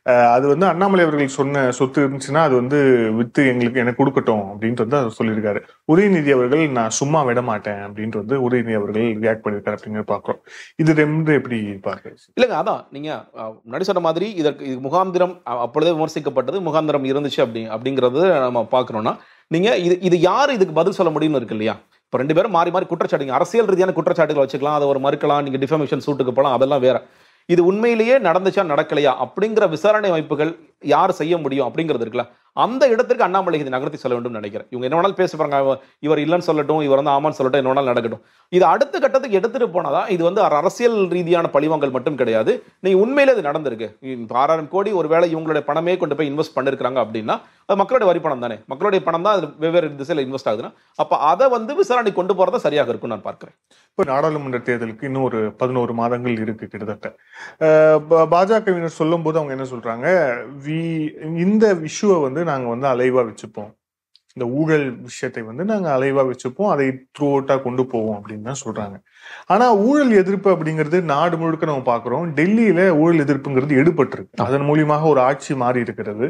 அஹ் அது வந்து அண்ணாமலை அவர்கள் சொன்ன சொத்து இருந்துச்சுன்னா அது வந்து வித்து எங்களுக்கு எனக்கு கொடுக்கட்டும் அப்படின்ட்டு வந்து அவர் சொல்லியிருக்காரு உதயநிதி அவர்கள் நான் சும்மா விட மாட்டேன் அப்படின்ட்டு வந்து உதயநிதி அவர்கள் ரியாக்ட் பண்ணியிருக்காரு அப்படிங்கிறத பாக்குறோம் இது ரெண்டு எப்படி பார்க்க இல்லைங்க அதான் நீங்க அஹ், முன்னாடி சொன்ன மாதிரி இதற்கு இது முகாந்திரம் அ- அப்பொழுதே விமர்சிக்கப்பட்டது முகாந்திரம் இருந்துச்சு அப்படி அப்படிங்கறது நம்ம பார்க்கணும்னா நீங்க இது இது யார் இதுக்கு பதில் சொல்ல முடியும்னு இருக்கு இல்லையா இப்போ ரெண்டு பேரும் மாறி மாறி குற்றச்சாட்டுங்க அரசியல் ரீதியான குற்றச்சாட்டுகள் வச்சுக்கலாம் அதை ஒரு மறுக்கலாம் நீங்க டிஃபமேஷன் சூட்டுக்கு போகலாம் அதெல்லாம் வேற இது உண்மையிலேயே நடந்துச்சா நடக்கலையா அப்படிங்கிற விசாரணை அமைப்புகள் யார் செய்ய முடியும் அப்படிங்கிறது இருக்குல்ல அந்த இடத்திற்கு அண்ணாமலை இதை நகர்த்தி சொல்ல வேண்டும் நினைக்கிறேன் இவங்க என்ன வேணாலும் பேசுறாங்க இவர் இல்லைன்னு சொல்லட்டும் இவர் வந்து ஆமான்னு சொல்லட்டும் என்ன வேணாலும் நடக்கட்டும் இது அடுத்த கட்டத்துக்கு எடுத்துட்டு போனாதான் இது வந்து ஒரு அரசியல் ரீதியான பழிவாங்கல் மட்டும் கிடையாது நீங்க உண்மையிலே இது நடந்திருக்கு இப்போ ஆறாயிரம் கோடி ஒருவேளை இவங்களுடைய பணமே கொண்டு போய் இன்வெஸ்ட் பண்ணிருக்காங்க அப்படின்னா அது மக்களுடைய வரி பணம் தானே மக்களுடைய பணம் தான் அது வெவ்வேறு திசையில் இன்வெஸ்ட் ஆகுதுன்னா அப்ப அதை வந்து விசாரணை கொண்டு போறதா சரியாக இருக்கும் நான் பார்க்கிறேன் இப்போ நாடாளுமன்ற தேர்தலுக்கு இன்னும் ஒரு பதினோரு மாதங்கள் இருக்கு கிட்டத்தட்ட அஹ் பா- பாஜகவினர் சொல்லும் போது அவங்க என்ன சொல்றாங்க வி இந்த இஷ்யூவை வந்து நாங்க வந்து அலைவா வச்சுப்போம் இந்த ஊழல் விஷயத்தை வந்து நாங்க அலைவா வச்சுப்போம் அதை த்ரூ அவுட்டா கொண்டு போவோம் அப்படின்னு தான் சொல்றாங்க ஆனா ஊழல் எதிர்ப்பு அப்படிங்கிறது நாடு முழுக்க நம்ம பாக்குறோம் டெல்லியில ஊழல் எதிர்ப்புங்கிறது எடுபட்டிருக்கு அதன் மூலியமாக ஒரு ஆட்சி மாறி இருக்கிறது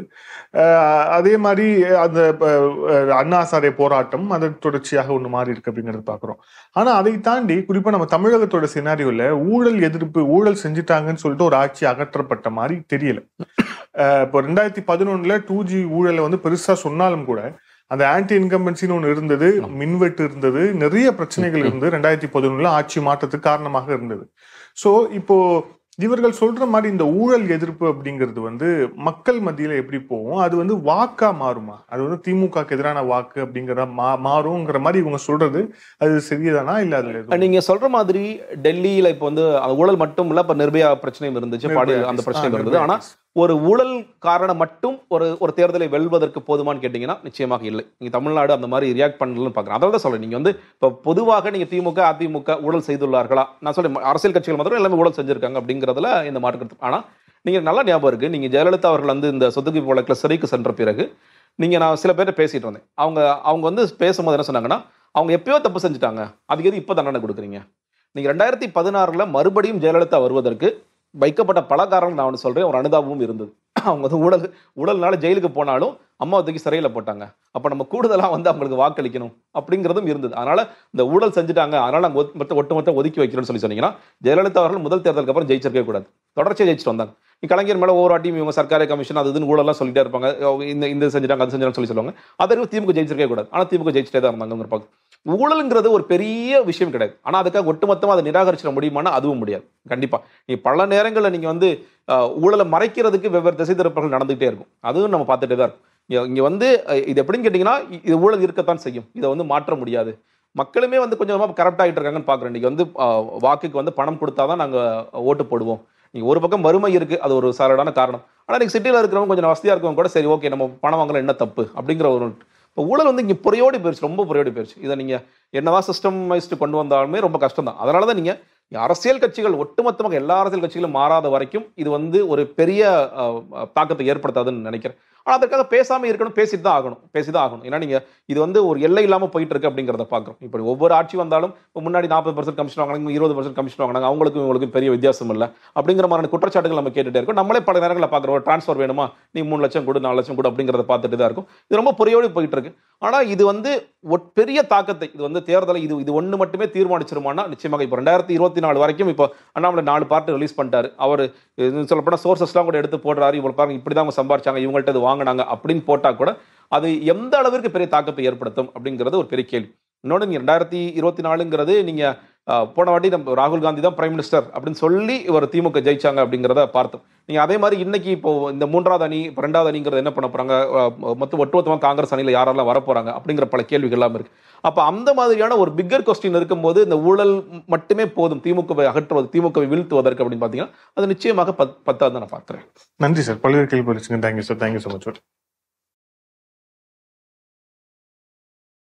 அஹ் அதே மாதிரி அந்த அஹ், அண்ணா சாலை போராட்டம் அதன் தொடர்ச்சியாக ஒண்ணு மாறி இருக்கு அப்படிங்கறது பாக்குறோம் ஆனா அதை தாண்டி குறிப்பா நம்ம தமிழகத்தோட சினாரியோல ஊழல் எதிர்ப்பு ஊழல் செஞ்சுட்டாங்கன்னு சொல்லிட்டு ஒரு ஆட்சி அகற்றப்பட்ட மாதிரி தெரியல அஹ் இப்போ ரெண்டாயிரத்தி பதினொன்னுல டூ ஜி ஊழலை வந்து பெருசா சொன்னாலும் கூட அந்த ஆன்டி இன்கம்பன்சின்னு ஒன்று இருந்தது மின்வெட்டு இருந்தது நிறைய பிரச்சனைகள் இருந்து ரெண்டாயிரத்தி பதினொன்னுல ஆட்சி மாற்றத்துக்கு காரணமாக இருந்தது சோ இப்போ இவர்கள் சொல்ற மாதிரி இந்த ஊழல் எதிர்ப்பு அப்படிங்கிறது வந்து மக்கள் மத்தியில எப்படி போகும் அது வந்து வாக்கா மாறுமா அது வந்து திமுகக்கு எதிரான வாக்கு அப்படிங்கிற மா மாறுங்கிற மாதிரி இவங்க சொல்றது அது சரிதானா இல்ல அதுல எதுவும் நீங்க சொல்ற மாதிரி டெல்லியில இப்போ வந்து அந்த ஊழல் மட்டும் இல்ல இப்ப நிர்பயா பிரச்சனையும் இருந்துச்சு பாடி நிர்பயா அந்த case. பிரச்சனையும் ஆ, இருந்தது நிர்பயா ஆனா case. ஒரு ஊழல் காரணம் மட்டும் ஒரு ஒரு தேர்தலை வெல்வதற்கு போதுமான்னு கேட்டீங்கன்னா நிச்சயமாக இல்லை நீங்க தமிழ்நாடு அந்த மாதிரி ரியாக்ட் பண்ணலன்னு பாக்குறேன் அதான் சொல்றேன் நீங்க வந்து இப்போ பொதுவாக நீங்க திமுக அதிமுக ஊழல் செய்துள்ளார்களா நான் சொல்றேன் அரசியல் கட்சிகள் மாத்திரம் எல்லாமே ஊழல் செஞ்சிருக்காங்க அப்படிங்கிறதுல இந்த மாற்று ஆனா நீங்க நல்லா ஞாபகம் இருக்கு நீங்க ஜெயலலிதா அவர்கள் வந்து இந்த சொத்துக்கு வழக்கில் சிறைக்கு சென்ற பிறகு நீங்க நான் சில பேர்ட்ட பேசிட்டு வந்தேன் அவங்க அவங்க வந்து பேசும்போது என்ன சொன்னாங்கன்னா அவங்க எப்பயோ தப்பு செஞ்சுட்டாங்க அதுக்கு எது இப்போ தண்டனை கொடுக்குறீங்க நீங்க ரெண்டாயிரத்தி பதினாறுல மறுபடியும் ஜெயலலிதா வருவதற்கு வைக்கப்பட்ட பல காரணங்கள் நான் ஒன்று சொல்றேன் ஒரு அனுதாபமும் இருந்தது அவங்க வந்து ஊழல் ஊழல்னால ஜெயிலுக்கு போனாலும் அம்மாவை தூக்கி சிறையில் போட்டாங்க அப்போ நம்ம கூடுதலாக வந்து அவங்களுக்கு வாக்களிக்கணும் அப்படிங்கிறதும் இருந்தது அதனால இந்த ஊழல் செஞ்சுட்டாங்க அதனால நாங்கள் ஒட்டு ஒட்டுமொத்த ஒதுக்கி வைக்கிறோம்னு சொல்லி சொன்னீங்கன்னா ஜெயலலிதா அவர்கள் முதல் தேர்தலுக்கு அப்புறம் ஜெயிச்சிருக்கவே கூடாது தொடர்ச்சியாக ஜெயிச்சுட்டு வந்தாங்க நீ கலைஞர் மேலே ஒவ்வொரு வாட்டியும் இவங்க சர்க்காரி கமிஷன் அது இதுன்னு ஊழலாம் சொல்லிட்டே இருப்பாங்க இந்த இந்த செஞ்சுட்டாங்க அது செஞ்சாங்க சொல்லி சொல்லுவாங்க அதற்கு திமுக ஜெயிச்சிருக்கவே கூடாது ஆனால் திமுக ஜெயிச்சிட்டே தான் இருந்தாங்க பார்க்க ஊழலுங்கிறது ஒரு பெரிய விஷயம் கிடையாது ஆனா அதுக்காக ஒட்டுமொத்தமா அதை நிராகரிச்சிட முடியுமானா அதுவும் முடியாது கண்டிப்பா நீ பல நேரங்களில் நீங்க வந்து அஹ், ஊழலை மறைக்கிறதுக்கு வெவ்வேறு திசை திருப்பங்கள் நடந்துகிட்டே இருக்கும் அதுவும் நம்ம பார்த்துட்டே தான் இருக்கும் இங்க- இங்க வந்து அஹ், இது எப்படின்னு கேட்டீங்கன்னா இ- இது ஊழல் இருக்கத்தான் செய்யும் இதை வந்து மாற்ற முடியாது மக்களுமே வந்து கொஞ்சம் கொஞ்சமா கரெக்ட் ஆகிட்டு இருக்காங்கன்னு பார்க்குறேன் இன்னைக்கு வந்து அஹ், வாக்குக்கு வந்து பணம் கொடுத்தாதான் நாங்க ஓட்டு போடுவோம் நீங்க ஒரு பக்கம் வறுமை இருக்கு அது ஒரு சாலடான காரணம் ஆனா நீங்க சிட்டியில் இருக்கிறவங்க கொஞ்சம் வசதியா இருக்கவங்க கூட சரி ஓகே நம்ம பணம் வாங்கல என்ன தப்பு அப்படிங்கிற ஒரு இப்போ ஊழல் வந்து இங்கே புறையோடி போயிருச்சு ரொம்ப புறையோடி போயிருச்சு இதை நீங்கள் என்னதான் சிஸ்டமைஸ்டு கொண்டு வந்தாலுமே ரொம்ப கஷ்டம் தான் அதனால தான் நீங்கள் அரசியல் கட்சிகள் ஒட்டுமொத்தமாக எல்லா அரசியல் கட்சிகளும் மாறாத வரைக்கும் இது வந்து ஒரு பெரிய அஹ், அஹ், தாக்கத்தை ஏற்படுத்தாதுன்னு நினைக்கிறேன் ஆனால் அதற்காக பேசாமல் இருக்கணும் பேசிட்டு தான் ஆகணும் பேசி தான் ஆகணும் ஏன்னா நீங்கள் இது வந்து ஒரு எல்லை இல்லாமல் போயிட்டு இருக்கு அப்படிங்கிறத பார்க்குறோம் இப்போ ஒவ்வொரு ஆட்சி வந்தாலும் இப்போ முன்னாடி நாற்பது பர்சன்ட் கமிஷன் வாங்கினாங்க இருபது பர்சன்ட் கமிஷன் வாங்கினாங்க அவங்களுக்கும் இவங்களுக்கும் பெரிய வித்தியாசம் இல்லை அப்படிங்கிற மாதிரி குற்றச்சாட்டுகள் நம்ம கேட்டுட்டே இருக்கோம் நம்மளே பல நேரங்களில் பார்க்குறோம் ட்ரான்ஸ்ஃபர் வேணுமா நீ மூணு லட்சம் கொடு நாலு லட்சம் கொடு அப்படிங்கிறத பார்த்துட்டு தான் இருக்கும் இது ரொம்ப புறையோடி போயிட்டு இருக்கு ஆனால் இது வந்து ஒரு பெரிய தாக்கத்தை இது வந்து தேர்தலை இது இது ஒன்று மட்டுமே தீர்மானிச்சிருமானா நிச்சயமாக இப்போ ரெண்டாயிரத்தி இருபத்தி நாலு வரைக்கும் இப்போ அண்ணாமலை நாலு பார்ட்டு ரிலீஸ் பண்ணிட்டாரு அவர் சொல்லப்போனால் சோர்சஸ்லாம் கூட எடுத்து போடுறாரு இவ்வளோ பாருங்க இப்படி தான் அவங்க சம்பாரிச்சாங்க இவங்கள்ட்ட இது வாங்கினாங்க அப்படின்னு போட்டால் கூட அது எந்த அளவிற்கு பெரிய தாக்கத்தை ஏற்படுத்தும் அப்படிங்கிறது ஒரு பெரிய கேள்வி இன்னொன்று நீங்கள் ரெண்டாயிரத்தி இருபத்தி நாலுங்கிறது நீங்கள் போன வாட்டி நம்ம ராகுல் காந்தி தான் பிரைம் மினிஸ்டர் அப்படின்னு சொல்லி இவர் திமுக ஜெயிச்சாங்க அப்படிங்கிறத பார்த்தோம் நீங்கள் அதே மாதிரி இன்னைக்கு இப்போ இந்த மூன்றாவது அணி இப்போ ரெண்டாவது அணிங்கிறது என்ன பண்ண போறாங்க அஹ், மொத்த ஒட்டுமொத்தமாக காங்கிரஸ் அணியில் யாரெல்லாம் வர போறாங்க அப்படிங்கிற பல கேள்விகள் எல்லாம் இருக்கு அப்போ அந்த மாதிரியான ஒரு பிக்கர் கொஸ்டின் இருக்கும்போது இந்த ஊழல் மட்டுமே போதும் திமுகவை அகற்றுவது திமுகவை வீழ்த்துவதற்கு அப்படின்னு பார்த்தீங்கன்னா அது நிச்சயமாக பத் பத்தாவது நான் பார்க்குறேன் நன்றி சார் பல்வேறு கேள்வி படிச்சுங்க thank you sir thank you so much sir